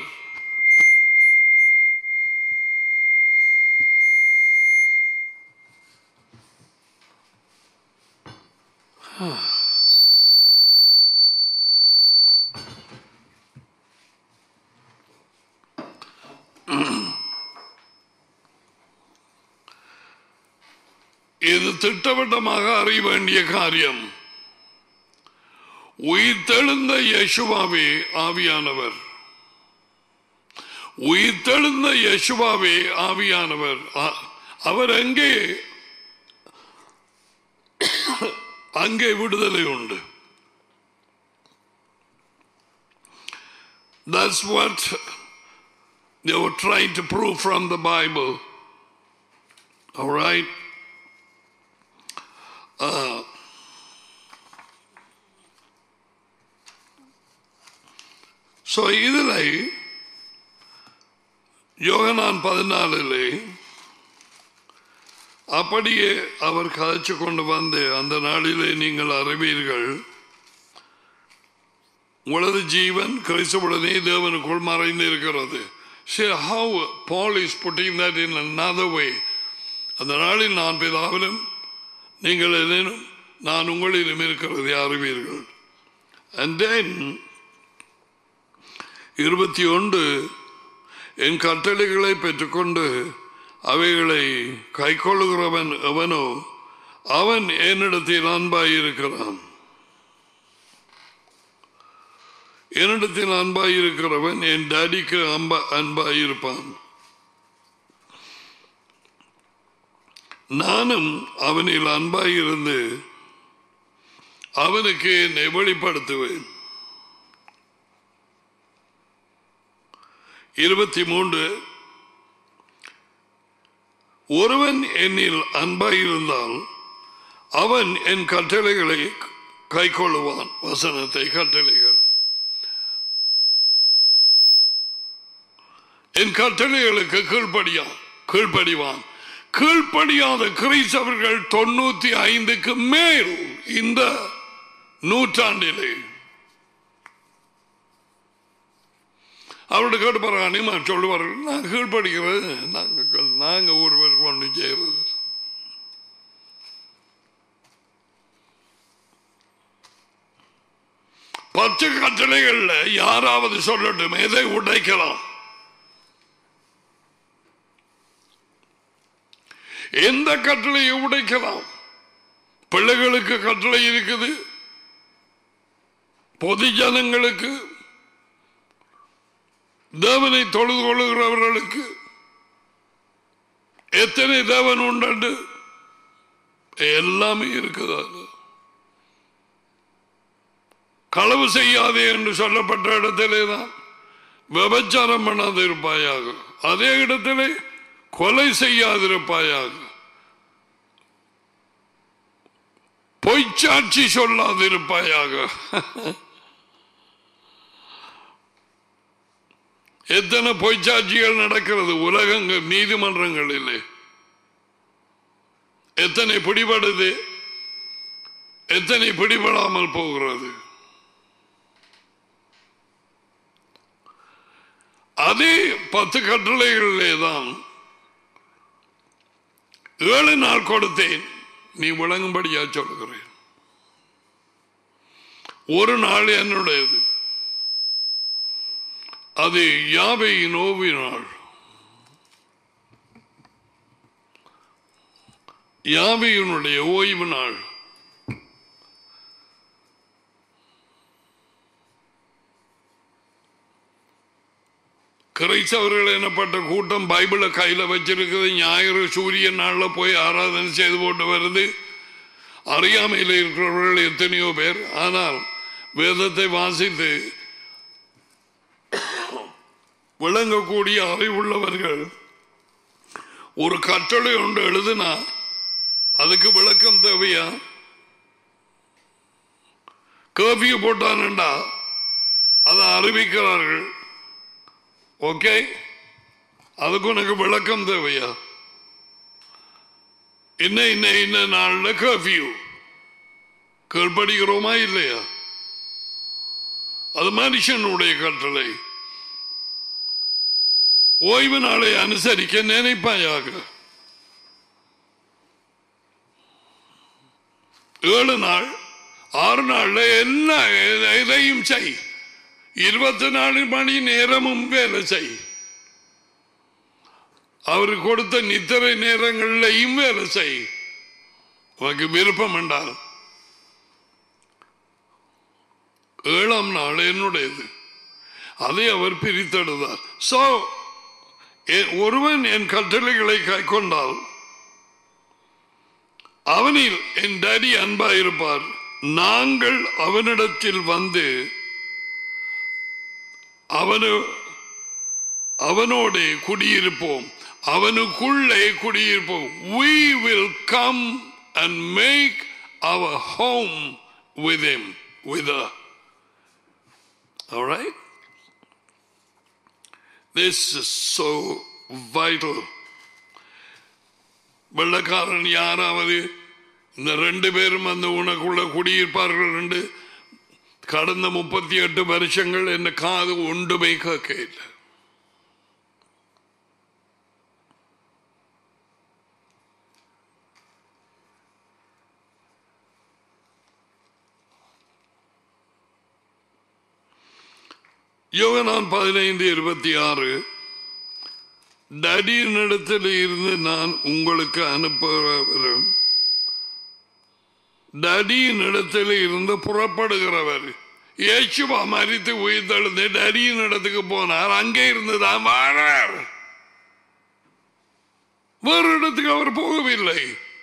இது திட்டவட்டமாக அறிய வேண்டிய காரியம் உயிர்த்தெழுந்த யேசுவாவே ஆவியானவர் உயிர்த்தெழுந்த யேசுவாவே ஆவியானவர் அ- அவர் எங்கே அங்கே விடுதலை உண்டு That's what they were trying to prove from the Bible. All right? Uh, so இதில் யோகனான் பதினாலிலே அப்படியே அவர் கதைச்சு கொண்டு வந்து அந்த நாளிலே நீங்கள் அறிவீர்கள் உங்களது ஜீவன் கிறிஸ்துவுடனே தேவனுக்குள் மறைந்து இருக்கிறது See how Paul is putting that in another way. அந்த நாளில் நான் பிதாவிலும் நீங்கள் என்னிலும் நான் உங்களிலும் இருக்கிறதை அறிவீர்கள் and then இருபத்தி ஒன்று என் கட்டளைகளை பெற்றுக்கொண்டு அவைகளை கைக்கொள்ளுகிறவன் எவனோ அவன் என்னிடத்தில் அன்பாயிருக்கிறான் என்னிடத்தில் அன்பாயிருக்கிறவன் என் டாடிக்கு அன்பா அன்பாயிருப்பான் நானும் அவனில் அன்பாயிருந்து அவனுக்கு என்னை வெளிப்படுத்துவேன் இருபத்தி மூன்று ஒருவன் என்னில் அன்பாயிருந்தால் அவன் என் கட்டளைகளை கைக்கொள்ளுவான் வசனத்தை கட்டளைகள் என் கட்டளைகளுக்கு கீழ்ப்படியான் கீழ்ப்படிவான் கீழ்ப்படியாத கிறிஸ்தவர்கள் தொண்ணூத்தி ஐந்துக்கு மேல் இந்த நூற்றாண்டிலே அவருடைய கேட்டு பாருங்க சொல்லுவார்கள் நான் கீழ்ப்படுகிறது நாங்கள் நாங்கள் ஒருவர் கொண்டு செய்வது பத்து கட்டளைகள்ல யாராவது சொல்லட்டும் எதை உடைக்கலாம் எந்த கட்டளையை உடைக்கலாம் பிள்ளைகளுக்கு கட்டளை இருக்குது பொது ஜனங்களுக்கு தேவனை தொழுது கொள்ளுகிறவர்களுக்கு எத்தனை தேவன் உண்டு எல்லாமே இருக்குது அது களவு செய்யாதே என்று சொல்லப்பட்ட இடத்திலே தான் விபச்சாரம் பண்ணாது இருப்பாயாக அதே இடத்திலே கொலை செய்யாதிருப்பாயாக பொய்ச்சாட்சி சொல்லாதிருப்பாயாக எத்தனை பொய்ச்சாட்சிகள் நடக்கிறது உலகங்கள் நீதிமன்றங்களிலே எத்தனை பிடிபடுது எத்தனை பிடிபடாமல் போகிறது அதே பத்து கட்டளைகளிலே தான் ஏழு நாள் கொடுத்தேன் நீ விளங்கும்படியா சொல்லுகிறேன் ஒரு நாள் என்னுடையது அது யாவையின் ஓவி நாள் யாவையினுடைய ஓய்வு நாள் கிரைஸ்தவர்கள் எனப்பட்ட கூட்டம் பைபிளை கையில் வச்சிருக்குது ஞாயிறு சூரியன் நாளில் போய் ஆராதனை செய்து போட்டு வருது அறியாமையில் இருக்கிறவர்கள் எத்தனையோ பேர் ஆனால் வேதத்தை வாசித்து விளங்கக்கூடிய அறிவுள்ளவர்கள் ஒரு கட்டளை ஒன்று எழுதுனா அதுக்கு விளக்கம் தேவையா கர்ஃபியூ போட்டான்டா அதை அறிவிக்கிறார்கள் ஓகே அதுக்கு உனக்கு விளக்கம் தேவையா இன்ன இன்ன இன்ன நாள்ல கர்ஃபியூ கீழ்படுகிறோமா இல்லையா அது மனுஷனுடைய கட்டளை ஓய்வு நாளை அனுசரிக்க நினைப்பாயாக ஏழு நாள் ஆறு நாள்ல எல்லா எதையும் செய் இருபத்தி நாலு மணி நேரமும் வேலை செய் அவர் கொடுத்த நித்திரை நேரங்களிலையும் வேலை செய் உனக்கு விருப்பம் என்றால் ஏழாம் நாள் என்னுடையது அதை அவர் பிரித்தெடுத்தார் சோ ஒருவன் என் கட்டளைகளை கைக்கொண்டால் அவனில் என் டேடி அன்பாயிருப்பார் நாங்கள் அவனிடத்தில் வந்து அவனு அவனோட குடியிருப்போம் அவனுக்குள்ளே குடியிருப்போம் we will come and make our home with him with her all right this is so vital வெள்ளக்காரன் யாராவது இந்த ரெண்டு பேரும் அந்த உனக்குள்ள குடியிருப்பார்கள் என்று கடந்த முப்பத்தி எட்டு வருஷங்கள் என்ன காது ஒன்றுமே கேட்க இல்லை யோகனான் பதினைந்து இருபத்தி ஆறு டடியின் இடத்தில் இருந்து நான் உங்களுக்கு அனுப்புகிறவரும் டடியின் இடத்தில் இருந்து புறப்படுகிறவர் இயேசுவா மறித்து உயிர்த்தெழுந்து டடியின் இடத்துக்கு போனார் அங்கே இருந்து தான் வாழார் வேறு இடத்துக்கு அவர் போகவில்லை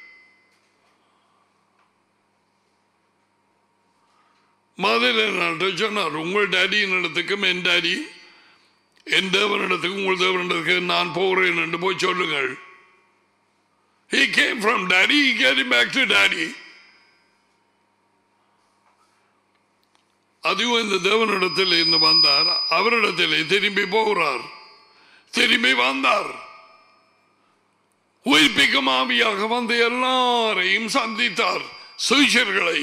மதுரை நாட்டை சொன்னார் உங்கள் டேடியின் இடத்துக்கும் என் டேடி என் தேவனிடத்துக்கு உங்கள் தேவனிடத்துக்கு நான் போகிறேன் என்று போய் சொல்லுங்கள் He came from daddy, he came back to daddy. அதுவும் இந்த தேவனிடத்தில் இருந்து வந்தார் அவரிடத்திலே திரும்பி போகிறார் திரும்பி வந்தார் உயிர்ப்பிக்கும் ஆவியாக வந்து எல்லாரையும் சந்தித்தார் சுவிஷர்களை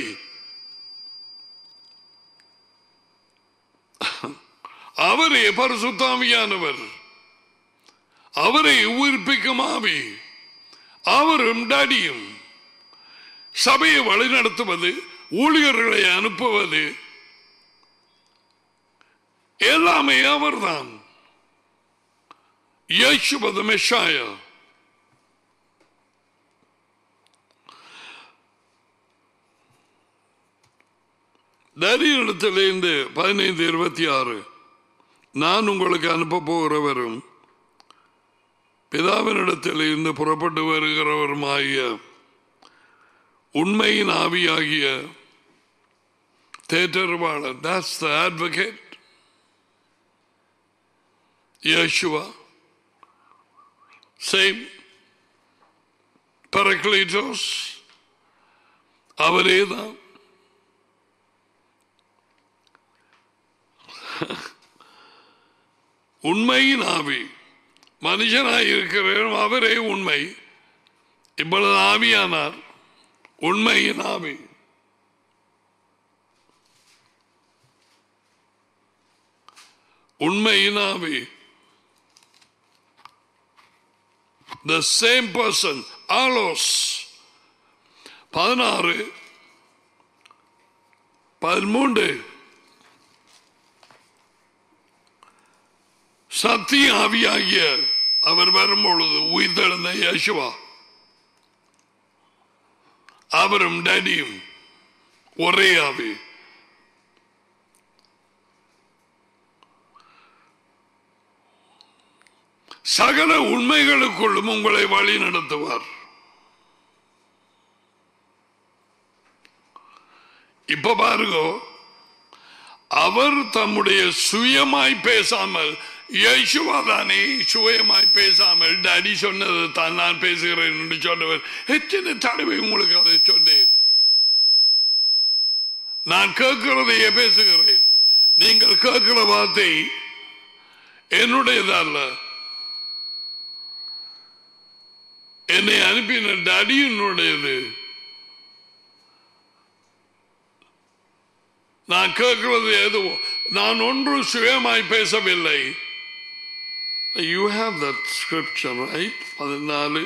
அவரே பரிசுத்தாமியானவர் அவரை உயிர்ப்பிக்கும் ஆவி அவரும் டாடியும் சபையை வழிநடத்துவது ஊழியர்களை அனுப்புவது எல்லாமே அவர்தான் இயேசுவது மெஷாயா தரியனிடத்திலிருந்து பதினைந்து இருபத்தி ஆறு நான் உங்களுக்கு அனுப்ப போகிறவரும் பிதாவினிடத்தில் இருந்து புறப்பட்டு வருகிறவருமாகிய உண்மையின் ஆவியாகிய தேற்றருவாளர் that's the advocate Yeshua same Parakletos அவரேதான் உண்மையின் ஆவி மனுஷனாய் இருக்கிறவரும் அவரே உண்மை இப்பொழுது ஆவியானார் உண்மையின் ஆவி உண்மையின் ஆவி the same person ஆலோஸ் பதினாறு பதிமூன்று சத்திய ஆவியாகிய அவர் வரும்பொழுது உயிர்த்தெழுந்த யேசுவா அவரும் டேடியும் ஒரே ஆவி சகல உண்மைகளுக்குள்ளும் உங்களை வழி நடத்துவார் இப்ப பாருங்க அவர் தம்முடைய சுயமாய் பேசாமல் இயேசுவா தானே சுயமாய் பேசாமல் டாடி சொன்னது தான் நான் பேசுகிறேன் என்று சொன்னவர் எத்தனை தடவை உங்களுக்கு அதை சொன்னேன் நான் கேட்கிறதையே பேசுகிறேன் நீங்கள் கேட்கிற வார்த்தை என்னுடையதல்ல என்னை அனுப்பின டடியினுடையது நான் கேட்கிறது எதுவோ நான் ஒன்று சுயமாய் பேசவில்லை You have that scripture, right? பதினாலு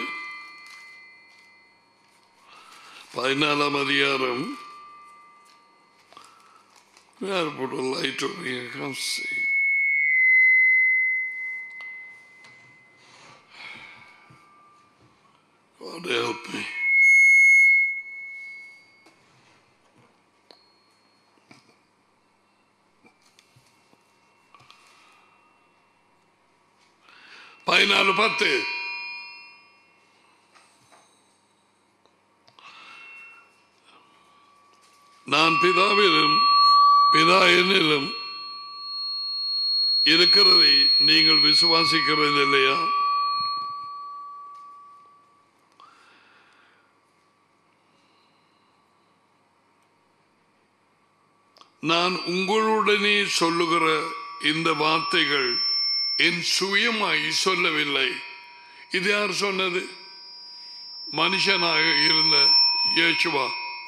பதினாலாம் அதிகாரம் Gotta put a light over here, I can't see. God help me. பதினாலு பத்து நான் பிதாவிலும் பிதா என்னிலும் இருக்கிறதை நீங்கள் விசுவாசிக்கிறது இல்லையா நான் உங்களுடனே சொல்லுகிற இந்த வார்த்தைகள் என் சுயமாய் சொல்லவில்லை இது யார் சொன்னது மனுஷனாக இருந்த இயேசுவா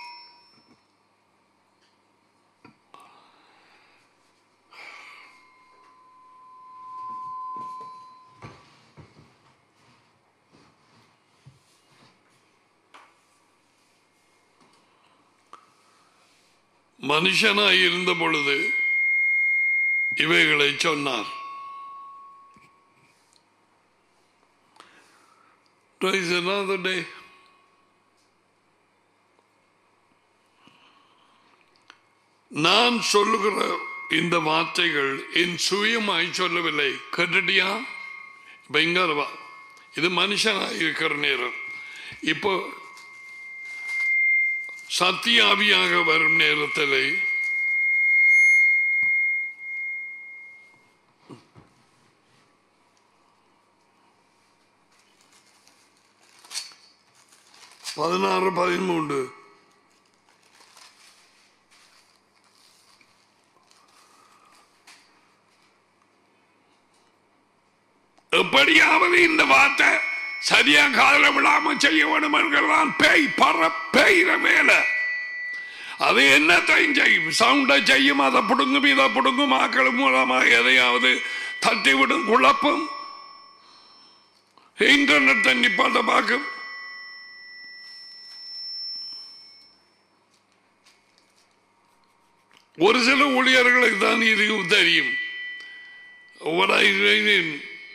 மனுஷனாய் இருந்த பொழுது இவைகளை சொன்னார் Praise another day. நான் சொல்லுகிற இந்த வார்த்தைகள் என் சுயமாய் சொல்லவில்லை கேட்டுட்டியா இப்ப இங்க வா இது மனுஷனா இருக்கிற நேரம் இப்போ சத்தியாவியாக வரும் நேரத்தில் பதினாறு பதிமூன்று எப்படியாவது இந்த வார்த்தை சரியா காதல விடாம செய்ய வேண்டும் என்கிறதான் பேய் பற பெய்கிற வேலை அது என்னத்தையும் செய்யும் சவுண்டை செய்யும் அதை பிடுங்கும் இதை பிடுங்கும் ஆக்கள் மூலமா எதையாவது தட்டிவிடும் குழப்பம் இன்டர்நெட் தண்ணி பாட்ட பார்க்கும் ஒரு சில ஊழியர்களுக்கு தான் இது தெரியும் what I read in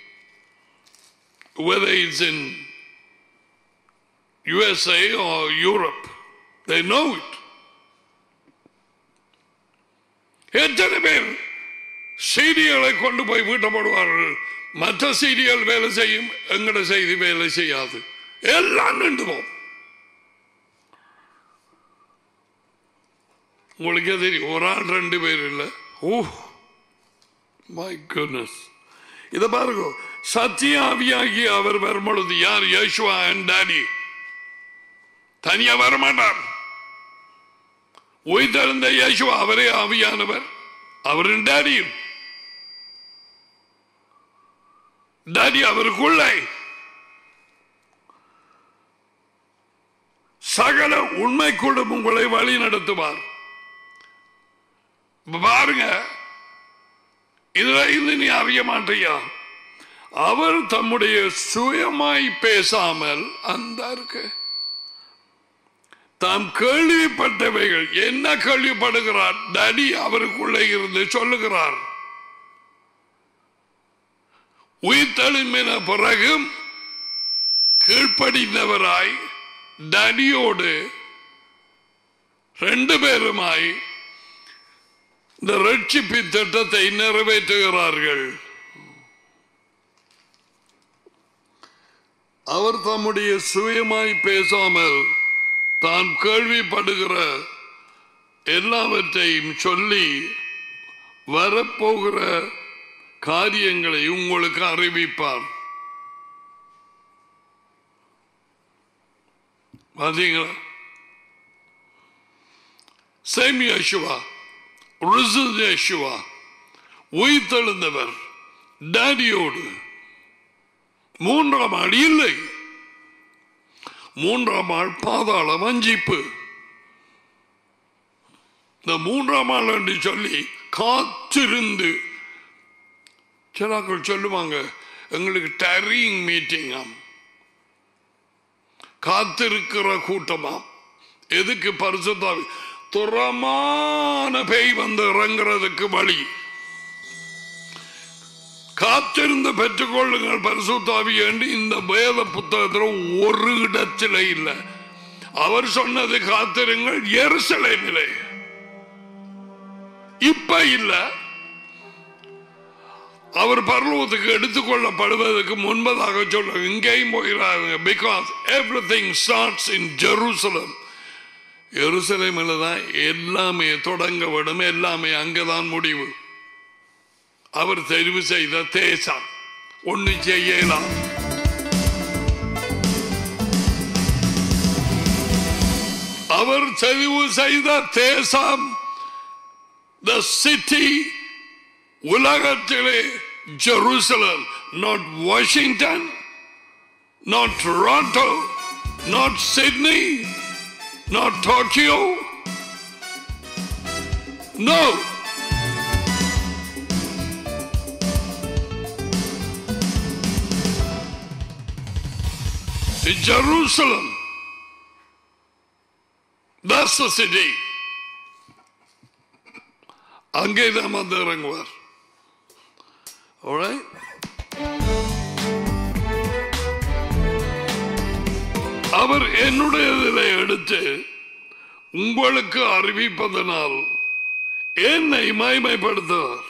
whether it's in USA or Europe, they know it. எத்தனை பேர் சீரியலை கொண்டு போய் வீட்டப்படுவார்கள் மற்ற சீரியல் வேலை செய்யும் எங்கட செய்தி வேலை செய்யாது எல்லாம் நின்று போகும் உங்களுக்கே தெரியும் ஒரு ஆள் ரெண்டு பேர் இல்லை ஓ மை குட்னஸ் இத பாருங்க சத்தியாவியாகி அவர் வரும்பொழுது யார் யேசுவா அண்ட் டாடி தனியா வரமாட்டார் உயிர்த்தெழுந்த யேசுவா அவரே ஆவியானவர் அவரின் டாடியும் டாடி அவருக்குள்ளே சகல உண்மை கூட உங்களை வழி நடத்துவார் பாருங்க இதுல இருந்து நீ அறிய மாட்டியா அவர் தம்முடைய சுயமாய் பேசாமல் அந்த இருக்கு தாம் கேள்விப்பட்டவைகள் என்ன கேள்விப்படுகிறார் தடி அவருக்குள்ளே இருந்து சொல்லுகிறார் உயிர்த்தெழும்பின பிறகும் கீழ்ப்படிந்தவராய் தடியோடு ரெண்டு பேருமாய் இந்த ரட்சிப்பின் திட்டத்தை நிறைவேற்றுகிறார்கள் அவர் தம்முடைய சுயமாய் பேசாமல் தான் கேள்விப்படுகிற எல்லாவற்றையும் சொல்லி வரப்போகிற காரியங்களை உங்களுக்கு அறிவிப்பார் பார்த்தீங்களா சேமி அசுவா ரிசுவா உயிர்த்தெழுந்தவர் டாடியோடு மூன்றாம் ஆள் இல்லை மூன்றாம் ஆள் பாதாள வஞ்சிப்பு இந்த மூன்றாம் ஆள் என்று சொல்லி காத்திருந்து சிலாக்கள் சொல்லுவாங்க எங்களுக்கு டரிங் மீட்டிங்காம் காத்திருக்கிற கூட்டமாம் எதுக்கு பரிசுத்தாவி துறமான பேய் வந்து இறங்குறதுக்கு வழி காத்திருந்து பெற்றுக்கொள்ளுங்கள் பரிசுத்தாவி என்று இந்த வேத புத்தகத்தில் ஒரு இடத்துல இல்லை அவர் சொன்னது காத்திருங்கள் எருசலேமிலே இப்ப இல்ல அவர் பரலோகத்துக்கு எடுத்துக்கொள்ளப்படுவதற்கு முன்பதாக சொல்ல இங்கேயும் போயிடாங்க because everything starts in Jerusalem எருசலேமில் தான் எல்லாமே தொடங்க விடும் எல்லாமே அங்கதான் முடிவு அவர் தெரிவு செய்த தேசம் ஒண்ணு செய்யலாம் அவர் தெரிவு செய்த தேசம் த சிட்டி உலகத்திலே Jerusalem not Washington not Toronto not Sydney not Tokyo. No. It's Jerusalem. That's the city. அங்கே தான் வந்து இறங்குவார் All right? அவர் என்னுடையதில் எடுத்து உங்களுக்கு அறிவிப்பதனால் என்னை மகிமைப்படுத்துவார்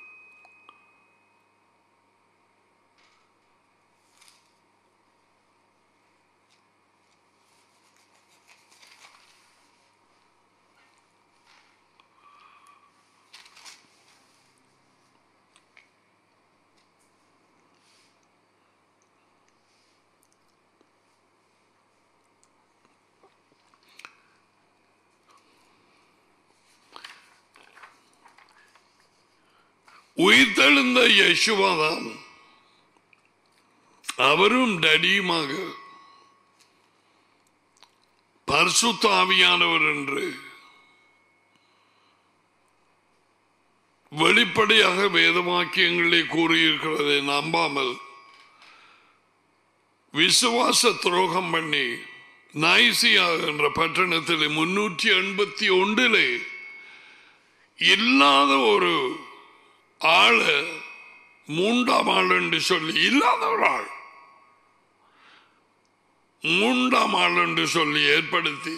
உயிர்த்தெழுந்த யசுவாதான் அவரும் டடியுமாக பரிசுத்தாவியானவர் என்று வெளிப்படையாக வேதவாக்கியங்களே கூறியிருக்கிறதை நம்பாமல் விசுவாச துரோகம் பண்ணி நைசியா என்ற பட்டணத்தில் முன்னூற்றி எண்பத்தி ஒன்றிலே இல்லாத ஒரு ஆள மூன்றாம் ஆள் என்று சொல்லி இல்லாத ஒரு ஆள் மூன்றாம் ஆள் என்று சொல்லி ஏற்படுத்தி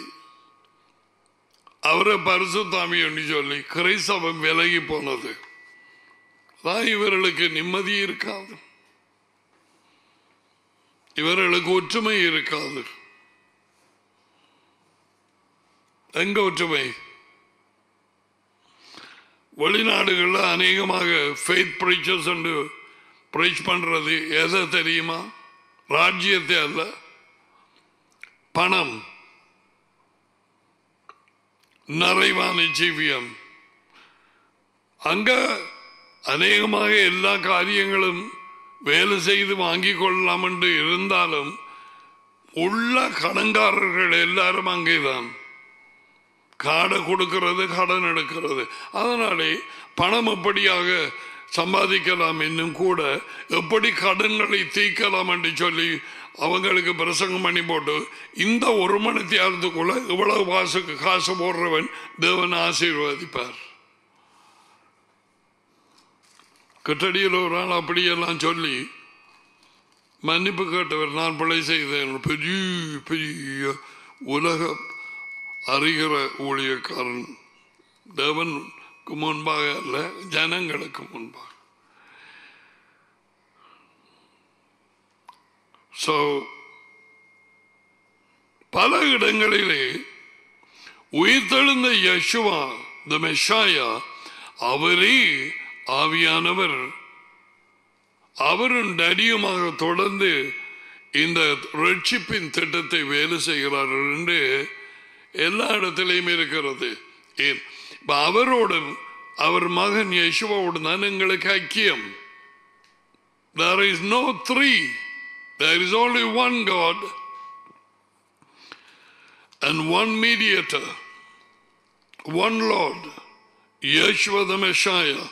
அவரை பரிசுத்தாமி என்று சொல்லி கிரைசவம் விலகி போனது தான் இவர்களுக்கு நிம்மதி இருக்காது இவர்களுக்கு ஒற்றுமை இருக்காது எங்க ஒற்றுமை வெளிநாடுகளில் அநேகமாக ஃபெய்த் ப்ரீச்சர்ஸ் என்று ப்ரீச் பண்றது எதை தெரியுமா ராஜ்யத்தை அல்ல பணம் நிறைவான ஜீவியம் அங்க அநேகமாக எல்லா காரியங்களும் வேலை செய்து வாங்கிக் கொள்ளலாம் என்று இருந்தாலும் உள்ள கடன்காரர்கள் எல்லாரும் அங்கேதான் காடை கொடுக்கிறது கடன் எடுக்கிறது அதனாலே பணம் எப்படியாக சம்பாதிக்கலாம் இன்னும் கூட எப்படி கடன்களை தீர்க்கலாம் என்று சொல்லி அவங்களுக்கு பிரசங்கம் பண்ணி போட்டு இந்த ஒரு மணி தியாகத்துக்குள்ள இவ்வளவு காசுக்கு காசு போடுறவன் தேவன் ஆசீர்வதிப்பார் கிட்டடியில் ஒரு ஆள் அப்படியெல்லாம் சொல்லி மன்னிப்பு கேட்டவர் நான் பிழை செய்தேன் பெரிய பெரிய உலக அறிகிற ஊழியக்காரன் தேவனுக்கு முன்பாக அல்ல ஜனங்களுக்கு முன்பாக ஸோ பல இடங்களிலே உயிர்த்தெழுந்த யசுவா த மெஷாயா அவரே ஆவியானவர் அவரும் டடியுமாக தொடர்ந்து இந்த ரட்சிப்பின் திட்டத்தை வேலை செய்கிறார்கள் என்று எல்லா இடத்திலையும் இருக்கிறது ஏன் இப்ப அவரோடும் அவர் மகன் யசுவாவோடு தான் எங்களுக்கு ஐக்கியம் There is no three. There is only one God and one mediator, one Lord, Yeshua the Messiah.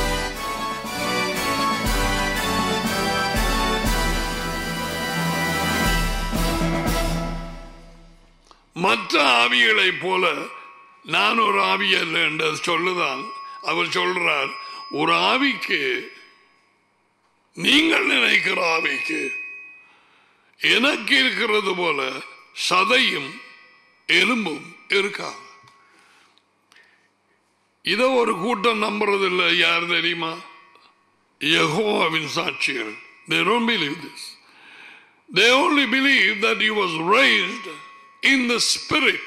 மற்ற ஆவிகளைப் போல நான் ஒரு ஆவி அல்ல என்று சொல்லுதான் அவர் சொல்றார் ஒரு ஆவிக்கு நீங்கள் நினைக்கிற ஆவிக்கு எனக்கு இருக்கிறது போல சதையும் எலும்பும் இருக்கா இத ஒரு கூட்டம் நம்புறது இல்லை யார் தெரியுமா யெகோவாவின் சாட்சிகள் they don't believe this they only believe that he was raised in the spirit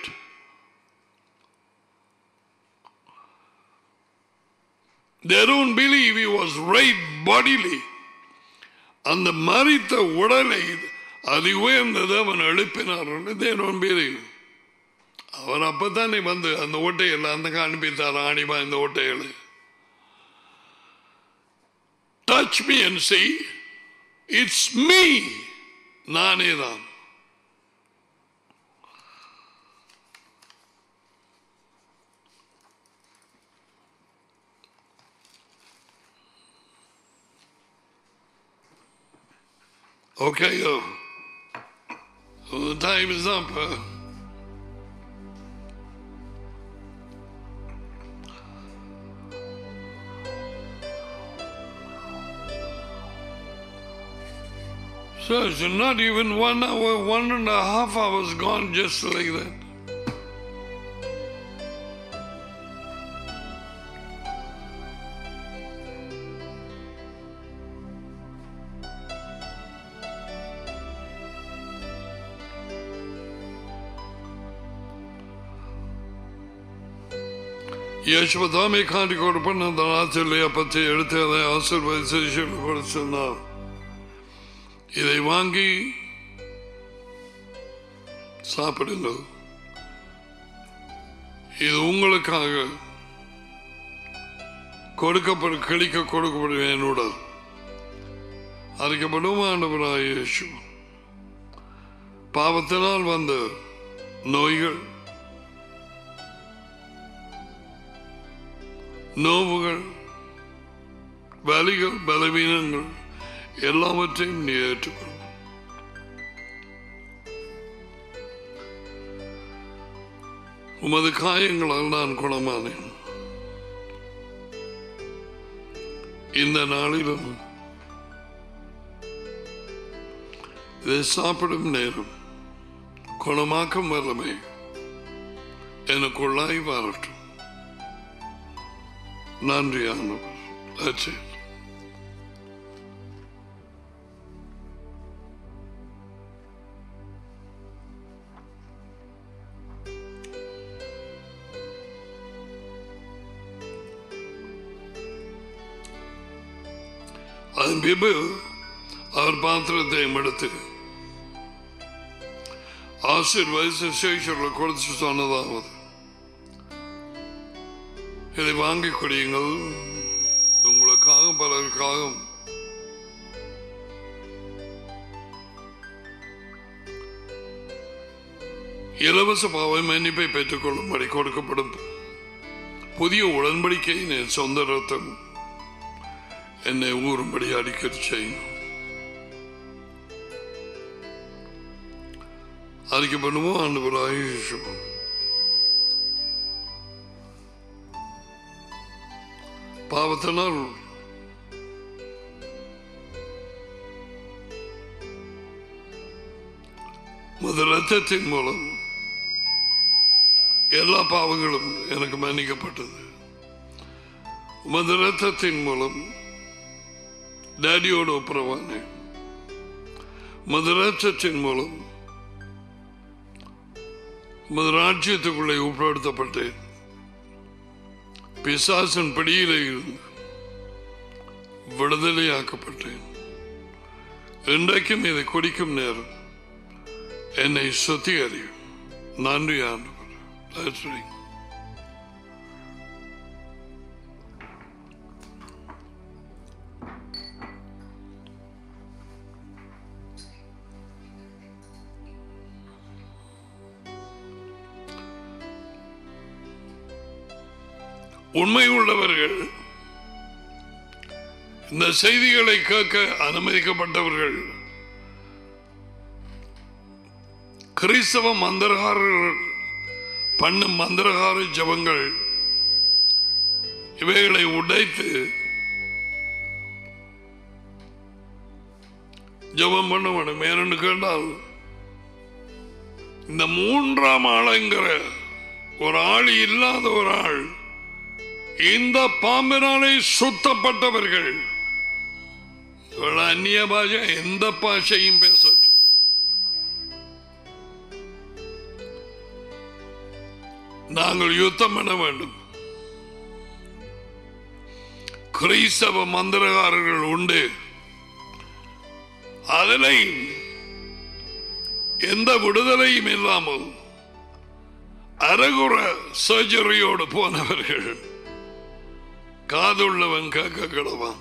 they don't believe he was raised bodily அந்த மறித்த உடலை அது உயர்ந்த தேவன் எழுப்பினார் they don't believe அவர் அப்பத்தானே வந்து அந்த ஓட்டைகள் அந்த காண்பித்தார் ஆணிமா இந்த ஓட்டைகளை touch me and see it's me நானே தான் Okay, uh, the time is up. Uh, So it's not even one hour, one and a half hours gone just like that. யசுவதாமை காட்டி கொடுப்பேன் அந்த நாச்சில் அப்பத்தை எடுத்து அதை ஆசிர்வதிச்சு கூட சொன்னார் இதை வாங்கி சாப்பிடுங்கள் இது உங்களுக்காக கொடுக்கப்படும் கிளிக்க கொடுக்கப்படும் என்னோட அறிக்கப்படும் ஆண்டவராய் இயேசு பாவத்தினால் வந்த நோய்கள் நோவுகள் வலிகள் பலவீனங்கள் எல்லாவற்றையும் நீ ஏற்றுக்கொள் உமது காயங்களால் நான் குணமானேன் இந்த நாளிலும் இதை சாப்பிடும் நேரம் குணமாக்கும் வல்லமை எனக்குள்ளாய் வரட்டும் நன்றி ஆண்டவர் That's it. அதன் பின்பு அவர் பாத்திரத்தையும் எடுத்து ஆசீர்வதித்து சேஷர்கள் கொடுத்து சொன்னதாவது இதை வாங்கி குடியுங்கள் உங்களுக்காக பலருக்காக இலவச பாவை மன்னிப்பை பெற்றுக் கொள்ளும்படி கொடுக்கப்படும் புதிய உடன்படிக்கை என் சொந்த ரத்தம் என்னை ஊறும்படி அடிக்கடி செய்யணும் அறிக்கை பண்ணுவோம் ஆண்டு ஆயுஷம் பாவத்தினால் முதல் ரத்தத்தின் மூலம் எல்லா பாவங்களும் எனக்கு மன்னிக்கப்பட்டது உமது ரத்தத்தின் மூலம் டேடியோடு ஒப்புரவானேன் உமது ரத்தத்தின் மூலம் உமது ராஜ்யத்துக்குள்ளே உட்படுத்தப்பட்டேன் பிசாசன் படியிலே இருந்து விடுதலையாக்கப்பட்டேன் இன்றைக்கும் இதை குடிக்கும் நேரம் என்னை சுத்திகரியும் நன்றி ஆண்டவர் That's right. உண்மை உள்ளவர்கள் இந்த செய்திகளை கேட்க அனுமதிக்கப்பட்டவர்கள் கிறிஸ்தவ மந்திரகாரர்கள் பண்ணும் மந்திரகார ஜபங்கள் இவைகளை உடைத்து ஜபம் பண்ண வேண்டும் ஏனென்று கேட்டால் இந்த மூன்றாம் ஆளுங்கிற ஒரு ஆள் இல்லாத ஒரு ஆள் இந்த பாம்பினாலே சுத்தப்பட்டவர்கள் இவள் அந்நிய பாஷை எந்த பாஷையும் பேசட்டும் நாங்கள் யுத்தம் பண்ண வேண்டும் கிறிஸ்தவ மந்திரகாரர்கள் உண்டு அதனை எந்த விடுதலையும் இல்லாமல் அரகுற சர்ஜரியோடு போனவர்கள் காதுள்ளவன் கேட்க கிடவான்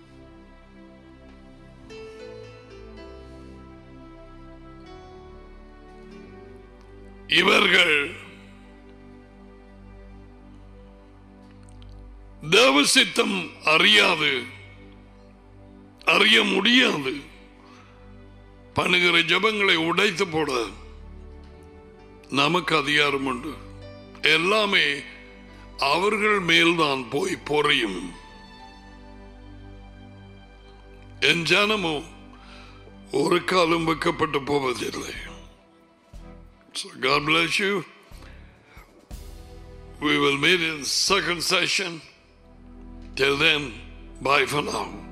இவர்கள் தேவசித்தம் அறியாது அறிய முடியாது பண்ணுகிற ஜபங்களை உடைத்து போட நமக்கு அதிகாரம் உண்டு எல்லாமே அவர்கள் மேல்தான் போய் பொறையும் என் ஜனமோ ஒரு காலம் வைக்கப்பட்டு போவதில்லை So God bless you. We will meet in second session. Till then, bye for now.